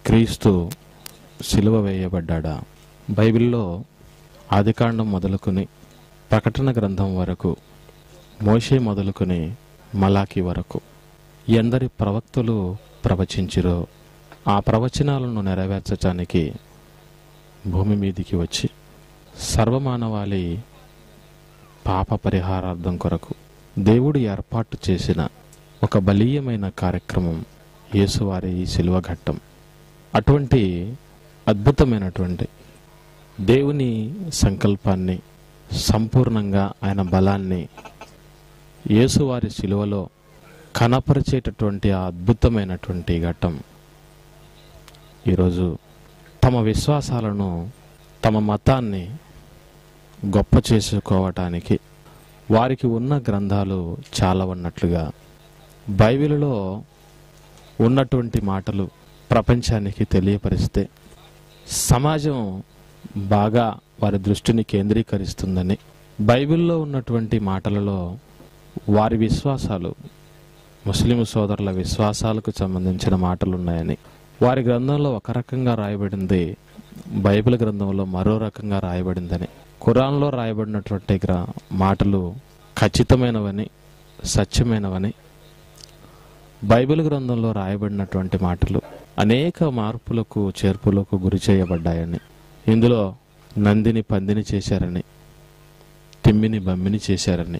క్రీస్తు సిలువ వేయబడ్డా బైబిల్లో ఆదికాండం మొదలుకొని ప్రకటన గ్రంథం వరకు మోషే మొదలుకొని మలాకి వరకు ఎందరి ప్రవక్తలు ప్రవచించిరో ఆ ప్రవచనాలను నెరవేర్చటానికి భూమి మీదికి వచ్చి సర్వమానవాళి పాప పరిహారార్థం కొరకు దేవుడు ఏర్పాటు చేసిన ఒక బలీయమైన కార్యక్రమం యేసువారి శిలువ ఘట్టం అటువంటి అద్భుతమైనటువంటి దేవుని సంకల్పాన్ని సంపూర్ణంగా ఆయన బలాన్ని యేసువారి శిలువలో కనపరిచేటటువంటి ఆ అద్భుతమైనటువంటి ఘట్టం ఈరోజు తమ విశ్వాసాలను తమ మతాన్ని గొప్ప చేసుకోవటానికి వారికి ఉన్న గ్రంథాలు చాలా ఉన్నట్లుగా బైబిల్లో ఉన్నటువంటి మాటలు ప్రపంచానికి తెలియపరిస్తే సమాజం బాగా వారి దృష్టిని కేంద్రీకరిస్తుందని బైబిల్లో ఉన్నటువంటి మాటలలో వారి విశ్వాసాలు ముస్లిం సోదరుల విశ్వాసాలకు సంబంధించిన మాటలు ఉన్నాయని వారి గ్రంథంలో ఒక రకంగా రాయబడింది బైబిల్ గ్రంథంలో మరో రకంగా రాయబడిందని ఖురాన్లో రాయబడినటువంటి గ్ర మాటలు ఖచ్చితమైనవని సత్యమైనవని బైబిల్ గ్రంథంలో రాయబడినటువంటి మాటలు అనేక మార్పులకు చేర్పులకు గురి చేయబడ్డాయని ఇందులో నందిని పందిని చేశారని తిమ్మిని బమ్మిని చేశారని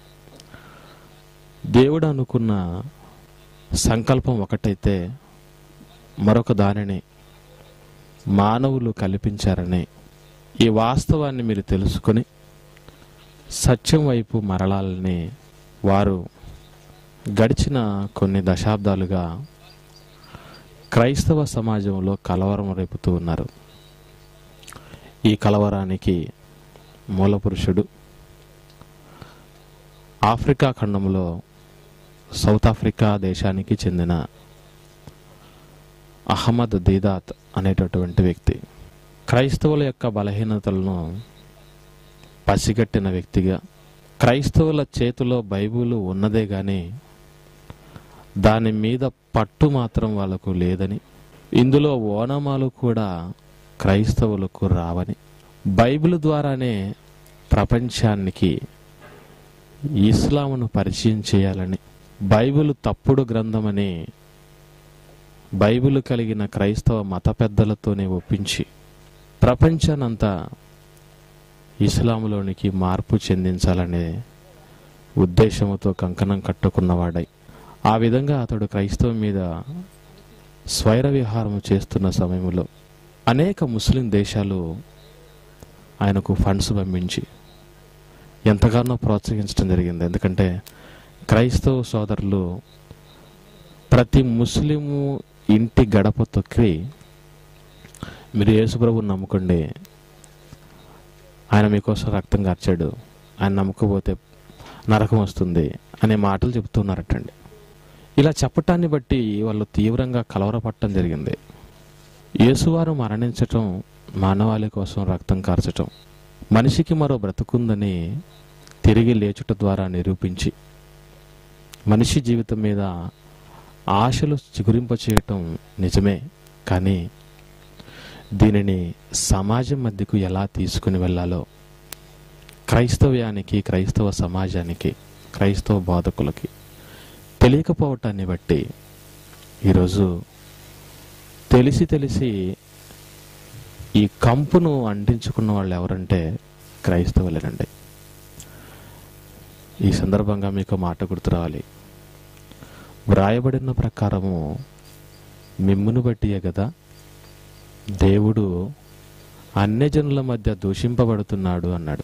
దేవుడు అనుకున్న సంకల్పం ఒకటైతే మరొక దానిని మానవులు కల్పించారని ఈ వాస్తవాన్ని మీరు తెలుసుకొని సత్యం వైపు మరలాలని వారు గడిచిన కొన్ని దశాబ్దాలుగా క్రైస్తవ సమాజంలో కలవరం రేపుతూ ఉన్నారు ఈ కలవరానికి మూలపురుషుడు ఆఫ్రికా ఖండంలో సౌత్ ఆఫ్రికా దేశానికి చెందిన అహ్మద్ దీదాత్ అనేటటువంటి వ్యక్తి క్రైస్తవుల యొక్క బలహీనతలను పసిగట్టిన వ్యక్తిగా క్రైస్తవుల చేతిలో బైబిల్ ఉన్నదే కానీ దాని మీద పట్టు మాత్రం వాళ్ళకు లేదని ఇందులో ఓనమాలు కూడా క్రైస్తవులకు రావని బైబిల్ ద్వారానే ప్రపంచానికి ఇస్లామును పరిచయం చేయాలని బైబిల్ తప్పుడు గ్రంథమని బైబిల్ కలిగిన క్రైస్తవ మత పెద్దలతోనే ఒప్పించి ప్రపంచానంతా ఇస్లాంలోనికి మార్పు చెందించాలనే ఉద్దేశంతో కంకణం కట్టుకున్నవాడై ఆ విధంగా అతడు క్రైస్తవం మీద స్వైర విహారం చేస్తున్న సమయంలో అనేక ముస్లిం దేశాలు ఆయనకు ఫండ్స్ పంపించి ఎంతగానో ప్రోత్సహించడం జరిగింది ఎందుకంటే క్రైస్తవ సోదరులు ప్రతి ముస్లిము ఇంటి గడప తొక్కి మీరు యేసుప్రభుని నమ్ముకోండి ఆయన మీకోసం రక్తం కార్చాడు ఆయన నమ్మకపోతే నరకం వస్తుంది అనే మాటలు చెప్తున్నారటండి ఇలా చెప్పటాన్ని బట్టి వాళ్ళు తీవ్రంగా కలవరపడటం జరిగింది యేసువారు మరణించటం మానవాళి కోసం రక్తం కార్చటం మనిషికి మరో బ్రతుకుందని తిరిగి లేచుట ద్వారా నిరూపించి మనిషి జీవితం మీద ఆశలు చిగురింప చేయటం నిజమే కానీ దీనిని సమాజం మధ్యకు ఎలా తీసుకుని వెళ్ళాలో క్రైస్తవ్యానికి క్రైస్తవ సమాజానికి క్రైస్తవ బోధకులకి తెలియకపోవటాన్ని బట్టి ఈరోజు తెలిసి తెలిసి ఈ కంపును అంటించుకున్న వాళ్ళు ఎవరంటే క్రైస్తవులేనండి ఈ సందర్భంగా మీకు మాట గుర్తు రావాలి వ్రాయబడిన ప్రకారము మిమ్మును బట్టియే కదా దేవుడు అన్యజనుల మధ్య దూషింపబడుతున్నాడు అన్నాడు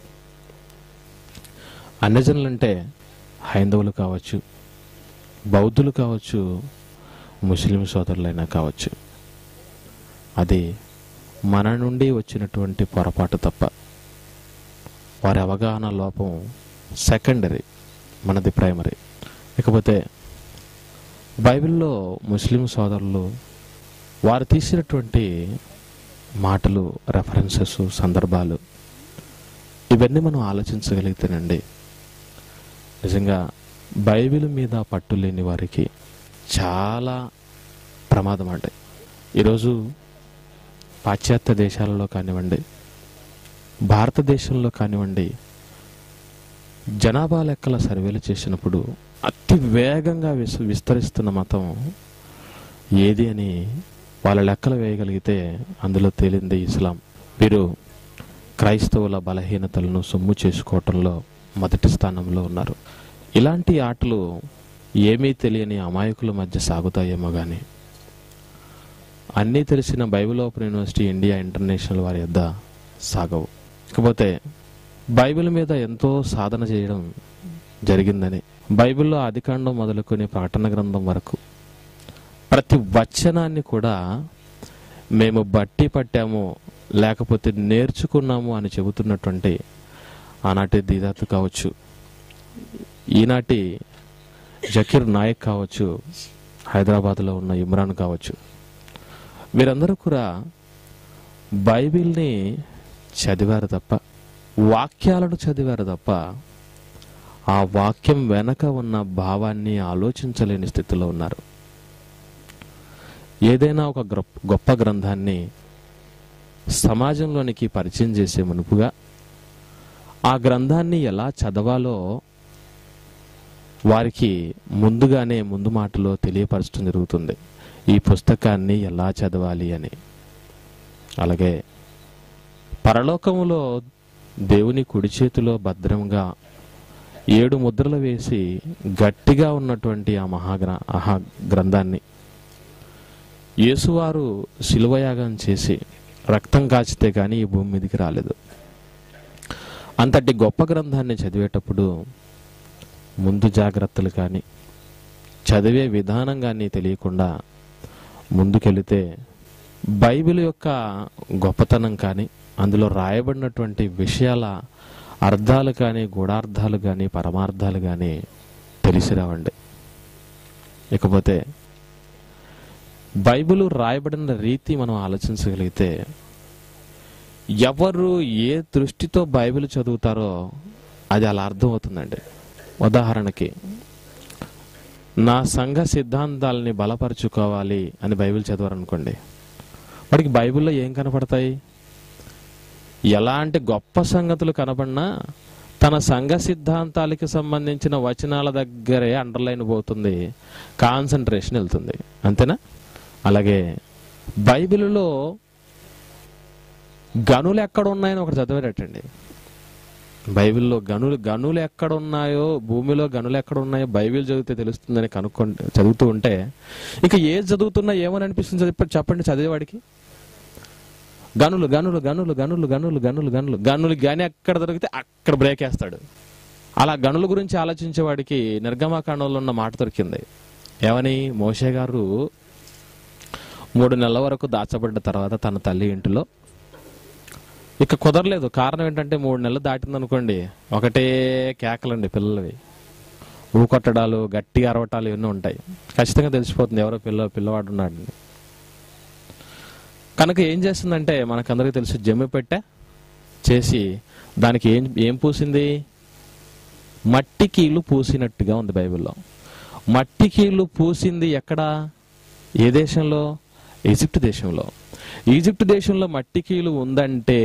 అన్యజనులంటే హైందవులు కావచ్చు బౌద్ధులు కావచ్చు ముస్లిం సోదరులైనా కావచ్చు అది మన నుండి వచ్చినటువంటి పొరపాటు తప్ప వారి అవగాహన లోపం సెకండరీ మనది ప్రైమరీ ఇకపోతే బైబిల్లో ముస్లిం సోదరులు వారు తీసినటువంటి మాటలు రెఫరెన్సెస్ సందర్భాలు ఇవన్నీ మనం ఆలోచించగలిగితేనండి నిజంగా బైబిల్ మీద పట్టు లేని వారికి చాలా ప్రమాదం అంటే ఈరోజు పాశ్చాత్య దేశాలలో కానివ్వండి భారతదేశంలో కానివ్వండి జనాభా లెక్కల సర్వేలు చేసినప్పుడు అతి వేగంగా విస్ విస్తరిస్తున్న మతం ఏది అని వాళ్ళ లెక్కలు వేయగలిగితే అందులో తేలింది ఇస్లాం వీరు క్రైస్తవుల బలహీనతలను సొమ్ము చేసుకోవటంలో మొదటి స్థానంలో ఉన్నారు ఇలాంటి ఆటలు ఏమీ తెలియని అమాయకుల మధ్య సాగుతాయేమో కానీ అన్నీ తెలిసిన bible open university India international వారి యొద్ద సాగవు ఇకపోతే బైబిల్ మీద ఎంతో సాధన చేయడం జరిగిందని బైబిల్లో ఆదికాండం మొదలుకొని ప్రకటన గ్రంథం వరకు ప్రతి వచనాన్ని కూడా మేము బట్టి పట్టాము లేకపోతే నేర్చుకున్నాము అని చెబుతున్నటువంటి ఆనాటి దీదాత్ కావచ్చు ఈనాటి జకీర్ నాయక్ కావచ్చు హైదరాబాద్లో ఉన్న ఇమ్రాన్ కావచ్చు వీరందరూ కూడా బైబిల్ని చదివారు తప్ప వాక్యాలను చదివారు తప్ప ఆ వాక్యం వెనక ఉన్న భావాన్ని ఆలోచించలేని స్థితిలో ఉన్నారు ఏదైనా ఒక గ్రొప్ప- గొప్ప గ్రంథాన్ని సమాజంలోనికి పరిచయం చేసే మునుపుగా ఆ గ్రంథాన్ని ఎలా చదవాలో వారికి ముందుగానే ముందు మాటలో తెలియపరచడం జరుగుతుంది ఈ పుస్తకాన్ని ఎలా చదవాలి అని అలాగే పరలోకములో దేవుని కుడి చేతిలో భద్రంగా ఏడు ముద్రలు వేసి గట్టిగా ఉన్నటువంటి ఆ మహాగ్ర ఆహా గ్రంథాన్ని యేసువారు శిలువయాగం చేసి రక్తం కాచితే కానీ ఈ భూమి మీదకి రాలేదు అంతటి గొప్ప గ్రంథాన్ని చదివేటప్పుడు ముందు జాగ్రత్తలు కానీ చదివే విధానం కానీ తెలియకుండా ముందుకెళితే బైబిల్ యొక్క గొప్పతనం కానీ అందులో రాయబడినటువంటి విషయాల అర్థాలు కానీ గూఢార్థాలు కానీ పరమార్థాలు కానీ తెలిసి రావండి ఇకపోతే బైబిల్ రాయబడిన రీతి మనం ఆలోచించగలిగితే ఎవరు ఏ దృష్టితో బైబిల్ చదువుతారో అది అలా అర్థమవుతుందండి ఉదాహరణకి నా సంఘ సిద్ధాంతాలని బలపరుచుకోవాలి అని బైబిల్ చదవారనుకోండి వాడికి బైబిల్లో ఏం కనపడతాయి ఎలాంటి గొప్ప సంగతులు కనబడినా తన సంఘ సిద్ధాంతాలకి సంబంధించిన వచనాల దగ్గరే అండర్లైన్ పోతుంది కాన్సన్ట్రేషన్ వెళ్తుంది అంతేనా అలాగే బైబిల్లో గనులు ఎక్కడ ఉన్నాయని ఒకటి చదివారటండి బైబిల్లో గనులు గనులు ఎక్కడ ఉన్నాయో భూమిలో గనులు ఎక్కడ ఉన్నాయో బైబిల్ చదివితే తెలుస్తుందని కనుక్కోండి చదువుతూ ఉంటే ఇంకా ఏది చదువుతున్నా ఏమని అనిపిస్తుంది చెప్పండి చెప్పండి చదివేవాడికి గనులు గనులు గనులు గనులు గనులు గనులు గనులు గనులు గని ఎక్కడ దొరికితే అక్కడ బ్రేక్ వేస్తాడు అలా గనుల గురించి ఆలోచించేవాడికి నిర్గమాకాండంలో ఉన్న మాట దొరికింది ఏమని మోషే గారు మూడు నెలల వరకు దాచబడ్డ తర్వాత తన తల్లి ఇంటిలో ఇక కుదరలేదు కారణం ఏంటంటే మూడు నెలలు దాటింది అనుకోండి ఒకటే కేకలండి పిల్లలవి ఊకొట్టడాలు గట్టిగా అరవటాలు ఇవన్నీ ఉంటాయి ఖచ్చితంగా తెలిసిపోతుంది ఎవరో పిల్ల పిల్లవాడు ఉన్నాడు కనుక ఏం చేస్తుందంటే మనకందరికీ తెలుసు జమ్మి పెట్టె చేసి దానికి ఏం ఏం పూసింది మట్టి కీళ్ళు పూసినట్టుగా ఉంది బైబిల్లో మట్టి కీళ్ళు పూసింది ఎక్కడ ఏ దేశంలో ఈజిప్ట్ దేశంలో ఈజిప్ట్ దేశంలో మట్టి కీలు ఉందంటే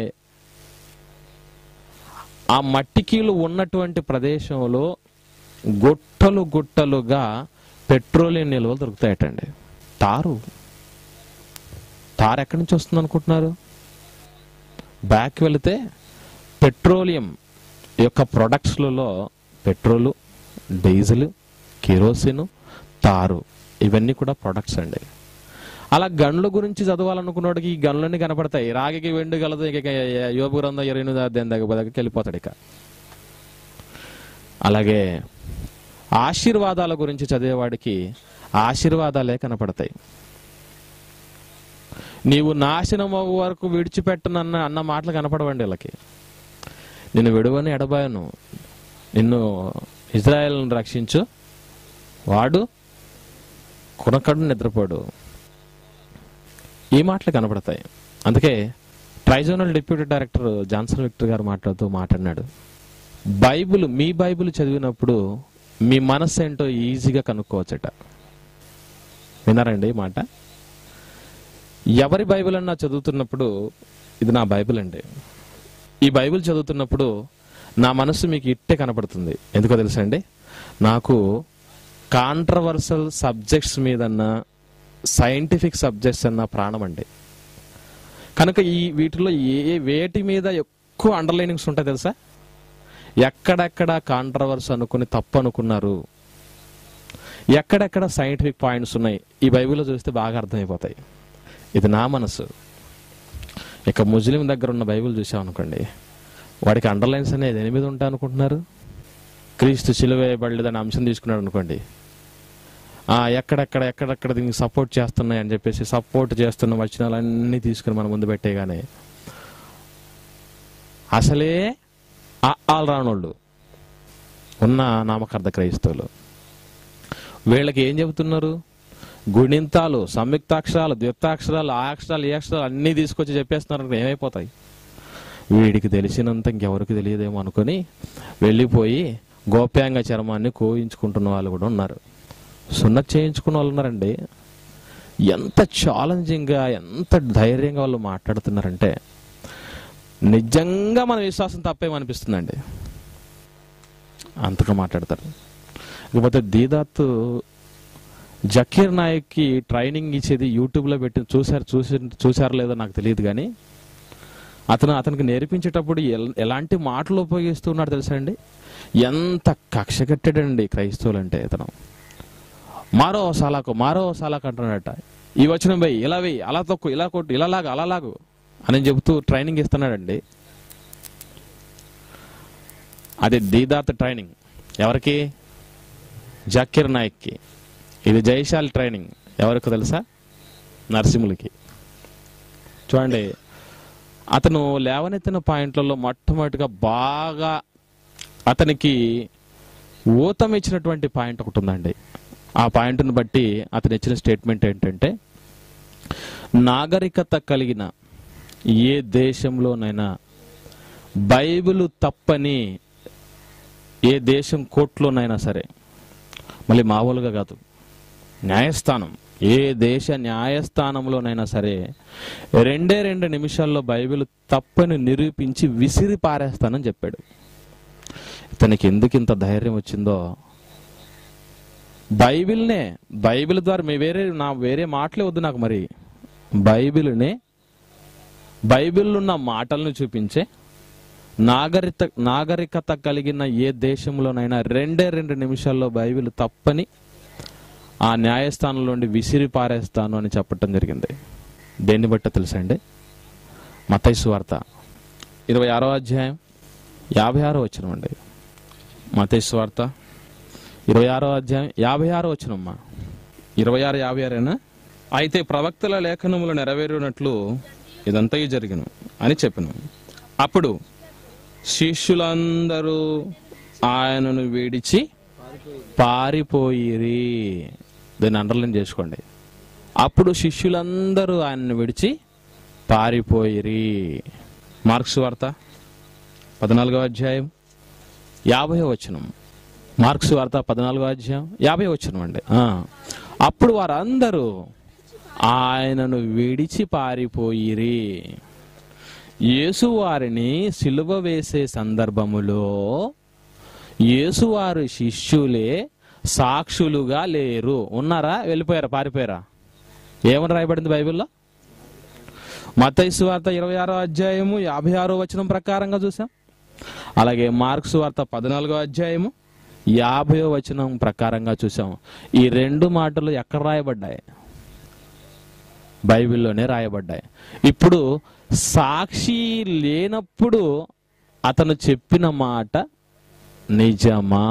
ఆ మట్టి కీలు ఉన్నటువంటి ప్రదేశంలో గుట్టలు గుట్టలుగా పెట్రోలియం నిల్వలు దొరుకుతాయటండి తారు తారు ఎక్కడి నుంచి వస్తుంది అనుకుంటున్నారు బ్యాక్ వెళితే పెట్రోలియం యొక్క ప్రొడక్ట్స్లలో పెట్రోలు డీజిల్ కిరోసిన్ తారు ఇవన్నీ కూడా ప్రొడక్ట్స్ అండి అలా గనుల గురించి చదవాలనుకున్నోడికి ఈ గనులన్నీ కనపడతాయి రాగికి వెండి గలదు ఇక యోపు గ్రంథం ఇరవై ఎనిమిది అధ్యాయం దగ్గర దగ్గరికి వెళ్ళిపోతాడు ఇక అలాగే ఆశీర్వాదాల గురించి చదివేవాడికి ఆశీర్వాదాలే కనపడతాయి నీవు నాశనం అవ్వు వరకు విడిచిపెట్టనన్న అన్న మాటలు కనపడవండి వీళ్ళకి నిన్ను విడువని ఎడబాయను నిన్ను ఇజ్రాయెల్ను రక్షించు వాడు కునకడు నిద్రపోడు ఈ మాటలు కనపడతాయి అందుకే trizonal deputy director Johnson Victor గారు మాట్లాడుతూ మాట్లాడినాడు బైబిల్ మీ బైబిల్ చదివినప్పుడు మీ మనస్సు ఏంటో ఈజీగా కనుక్కోవచ్చట విన్నారండి ఈ మాట ఎవరి బైబిల్ అన్నా చదువుతున్నప్పుడు ఇది నా బైబిల్ అండి ఈ బైబిల్ చదువుతున్నప్పుడు నా మనసు మీకు ఇట్టే కనపడుతుంది ఎందుకో తెలుసా అండి నాకు కాంట్రవర్సల్ సబ్జెక్ట్స్ మీదన్నా సైంటిఫిక్ సబ్జెక్ట్స్ అన్న ప్రాణం అండి కనుక ఈ వీటిలో ఏ వేటి మీద ఎక్కువ అండర్లైనింగ్స్ ఉంటాయి తెలుసా ఎక్కడెక్కడ కాంట్రవర్స్ అనుకుని తప్పు అనుకున్నారు ఎక్కడెక్కడ సైంటిఫిక్ పాయింట్స్ ఉన్నాయి ఈ బైబిల్లో చూస్తే బాగా అర్థమైపోతాయి ఇది నా మనసు ఇక ముస్లిం దగ్గర ఉన్న బైబిల్ చూసామనుకోండి వాడికి అండర్లైన్స్ అనేది ఎనిమిది ఉంటాయి అనుకుంటున్నారు క్రీస్తు సిలువేయబడలేదని అంశం తీసుకున్నాడు అనుకోండి ఆ, ఎక్కడెక్కడ ఎక్కడెక్కడ దీనికి సపోర్ట్ చేస్తున్నాయి అని చెప్పేసి సపోర్ట్ చేస్తున్న వచనాలన్నీ తీసుకుని మన ముందు పెట్టేగానే అసలే ఆల్ రానోళ్ళు ఉన్న నామకార్థ క్రైస్తవులు వీళ్ళకి ఏం చెబుతున్నారు గుణింతాలు సంయుక్తాక్షరాలు ద్వితాక్షరాలు ఆ అక్షరాలు ఈ అక్షరాలు అన్నీ తీసుకొచ్చి చెప్పేస్తున్నారు అనుకో ఏమైపోతాయి వీడికి తెలిసినంత ఇంకెవరికి తెలియదేమో అనుకొని వెళ్ళిపోయి గోప్యాంగ చర్మాన్ని కోయించుకుంటున్న వాళ్ళు కూడా ఉన్నారు సున్నత్ చేయించుకున్న వాళ్ళు ఉన్నారండి ఎంత ఛాలెంజింగ్గా ఎంత ధైర్యంగా వాళ్ళు మాట్లాడుతున్నారంటే నిజంగా మన విశ్వాసం తప్పేమనిపిస్తుందండి అంతగా మాట్లాడతారు ఇకపోతే దీదాత్ జకీర్ నాయక్కి ట్రైనింగ్ ఇచ్చేది యూట్యూబ్లో పెట్టి చూసారు చూసి చూసారో లేదో నాకు తెలియదు కానీ అతను అతనికి నేర్పించేటప్పుడు ఎల్- ఎలాంటి మాటలు ఉపయోగిస్తున్నాడు తెలుసా అండి ఎంత కక్ష కట్టాడండి క్రైస్తవులు అంటే ఇతను మారో సలాకు మారో సలాకు అంటున్నాడట ఈ వచనం పోయి ఇలా వెయ్యి అలా తొక్కు ఇలా కొట్టు ఇలా లాగు అలా లాగు అని చెబుతూ ట్రైనింగ్ ఇస్తున్నాడండి అది దీదాత్ ట్రైనింగ్ ఎవరికి జకీర్ నాయక్కి ఇది జైశాల్ ట్రైనింగ్ ఎవరికి తెలుసా నరసింహులకి చూడండి అతను లేవనెత్తిన పాయింట్లలో మొట్టమొదటిగా బాగా అతనికి ఊతం ఇచ్చినటువంటి పాయింట్ ఒకటి ఉందండి ఆ పాయింట్ను బట్టి అతను ఇచ్చిన స్టేట్మెంట్ ఏంటంటే నాగరికత కలిగిన ఏ దేశంలోనైనా బైబిల్ తప్పని ఏ దేశం కోర్టులోనైనా సరే మళ్ళీ మామూలుగా కాదు న్యాయస్థానం ఏ దేశ న్యాయస్థానంలోనైనా సరే రెండే రెండు నిమిషాల్లో బైబిల్ తప్పని నిరూపించి విసిరి పారేస్తానని చెప్పాడు ఇతనికి ఎందుకు ఇంత ధైర్యం వచ్చిందో బైబిల్నే బైబిల్ ద్వారా మీ వేరే నా వేరే మాటలే వద్దు నాకు మరి బైబిల్నే బైబిల్ ఉన్న మాటలను చూపించే నాగరిక నాగరికత కలిగిన ఏ దేశంలోనైనా రెండే రెండు నిమిషాల్లో బైబిల్ తప్పని ఆ న్యాయస్థానంలో నుండి విసిరి పారేస్తాను అని చెప్పటం జరిగింది దేన్ని బట్ట తెలుసా అండి మతైసు వార్త ఇరవై ఆరో అధ్యాయం యాభై ఆరో వచ్చిన అండి మతైసు వార్త ఇరవై ఆరో అధ్యాయం యాభై ఆరో వచ్చినమ్మా ఇరవై ఆరు యాభై ఆరేనా అయితే ప్రవక్తల లేఖనములు నెరవేరినట్లు ఇదంతా జరిగిన అని చెప్పిన అప్పుడు శిష్యులందరూ ఆయనను విడిచి పారిపోయిరి దాన్ని అండర్లైన్ చేసుకోండి అప్పుడు శిష్యులందరూ ఆయనను విడిచి పారిపోయిరి మార్క్స్ వార్త పద్నాలుగో అధ్యాయం యాభై వచనం మార్క్స్ వార్త పద్నాలుగో అధ్యాయం యాభై వచనం అండి ఆ. అప్పుడు వారందరూ ఆయనను విడిచి పారిపోయిరి యేసు వారిని సిలువ వేసే సందర్భములో యేసువారి శిష్యులే సాక్షులుగా లేరు ఉన్నారా వెళ్ళిపోయారా పారిపోయారా ఏమని రాయబడింది బైబిల్లో మతైసు వార్త ఇరవై ఆరో అధ్యాయము యాభై ఆరో వచనం ప్రకారంగా చూసాం అలాగే మార్క్స్ వార్త పద్నాలుగో అధ్యాయము యాభయో వచనం ప్రకారంగా చూసాం ఈ రెండు మాటలు ఎక్కడ రాయబడ్డాయి బైబిల్లోనే రాయబడ్డాయి ఇప్పుడు సాక్షి లేనప్పుడు అతను చెప్పిన మాట నిజమా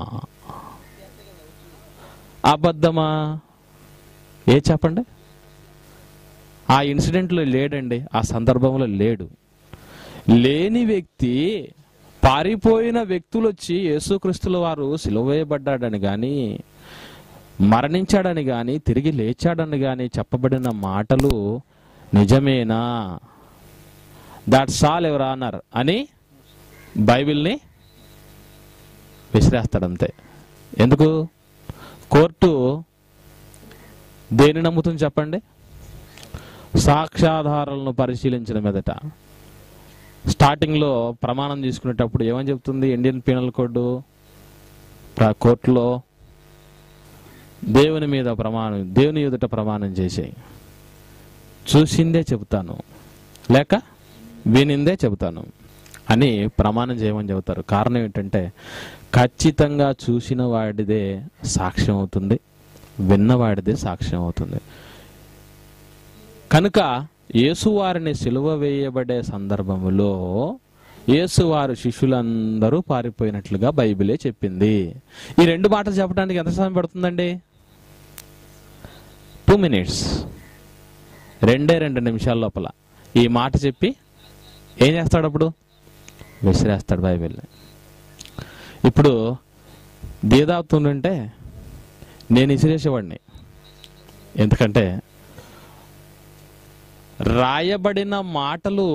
అబద్ధమా ఏ చెప్పండి ఆ ఇన్సిడెంట్లో లేడండి ఆ సందర్భంలో లేడు లేని వ్యక్తి పారిపోయిన వ్యక్తులు వచ్చి యేసుక్రీస్తుల వారు సిలువేయబడ్డాడని కానీ మరణించాడని కానీ తిరిగి లేచాడని కానీ చెప్పబడిన మాటలు నిజమేనా దట్స్ ఆల్ ఎవర్ ఆనర్ అని బైబిల్ని విసిరేస్తాడంతే ఎందుకు కోర్టు దేని నమ్ముతుంది చెప్పండి సాక్ష్యాధారాలను పరిశీలించిన మీదట స్టార్టింగ్లో ప్రమాణం తీసుకునేటప్పుడు ఏమని చెప్తుంది ఇండియన్ పీనల్ కోడ్ ప్ర- కోర్టులో దేవుని మీద ప్రమాణం దేవుని ఎదుట ప్రమాణం చేసేయి చూసిందే చెబుతాను లేక వినిందే చెబుతాను అని ప్రమాణం చేయమని చెబుతారు కారణం ఏంటంటే ఖచ్చితంగా చూసిన వాడిదే సాక్ష్యం అవుతుంది విన్నవాడిదే సాక్ష్యం అవుతుంది కనుక యేసువారిని సిలువ వేయబడే సందర్భములో యేసువారు శిష్యులందరూ పారిపోయినట్లుగా బైబిలే చెప్పింది ఈ రెండు మాటలు చెప్పడానికి ఎంత సమయం పడుతుందండి టూ మినిట్స్ రెండే రెండు నిమిషాల లోపల ఈ మాట చెప్పి ఏం చేస్తాడు అప్పుడు విసిరేస్తాడు బైబిల్ని ఇప్పుడు దీదావుతుంటే నేను విసిరేసేవాడిని ఎందుకంటే రాయబడిన మాటలు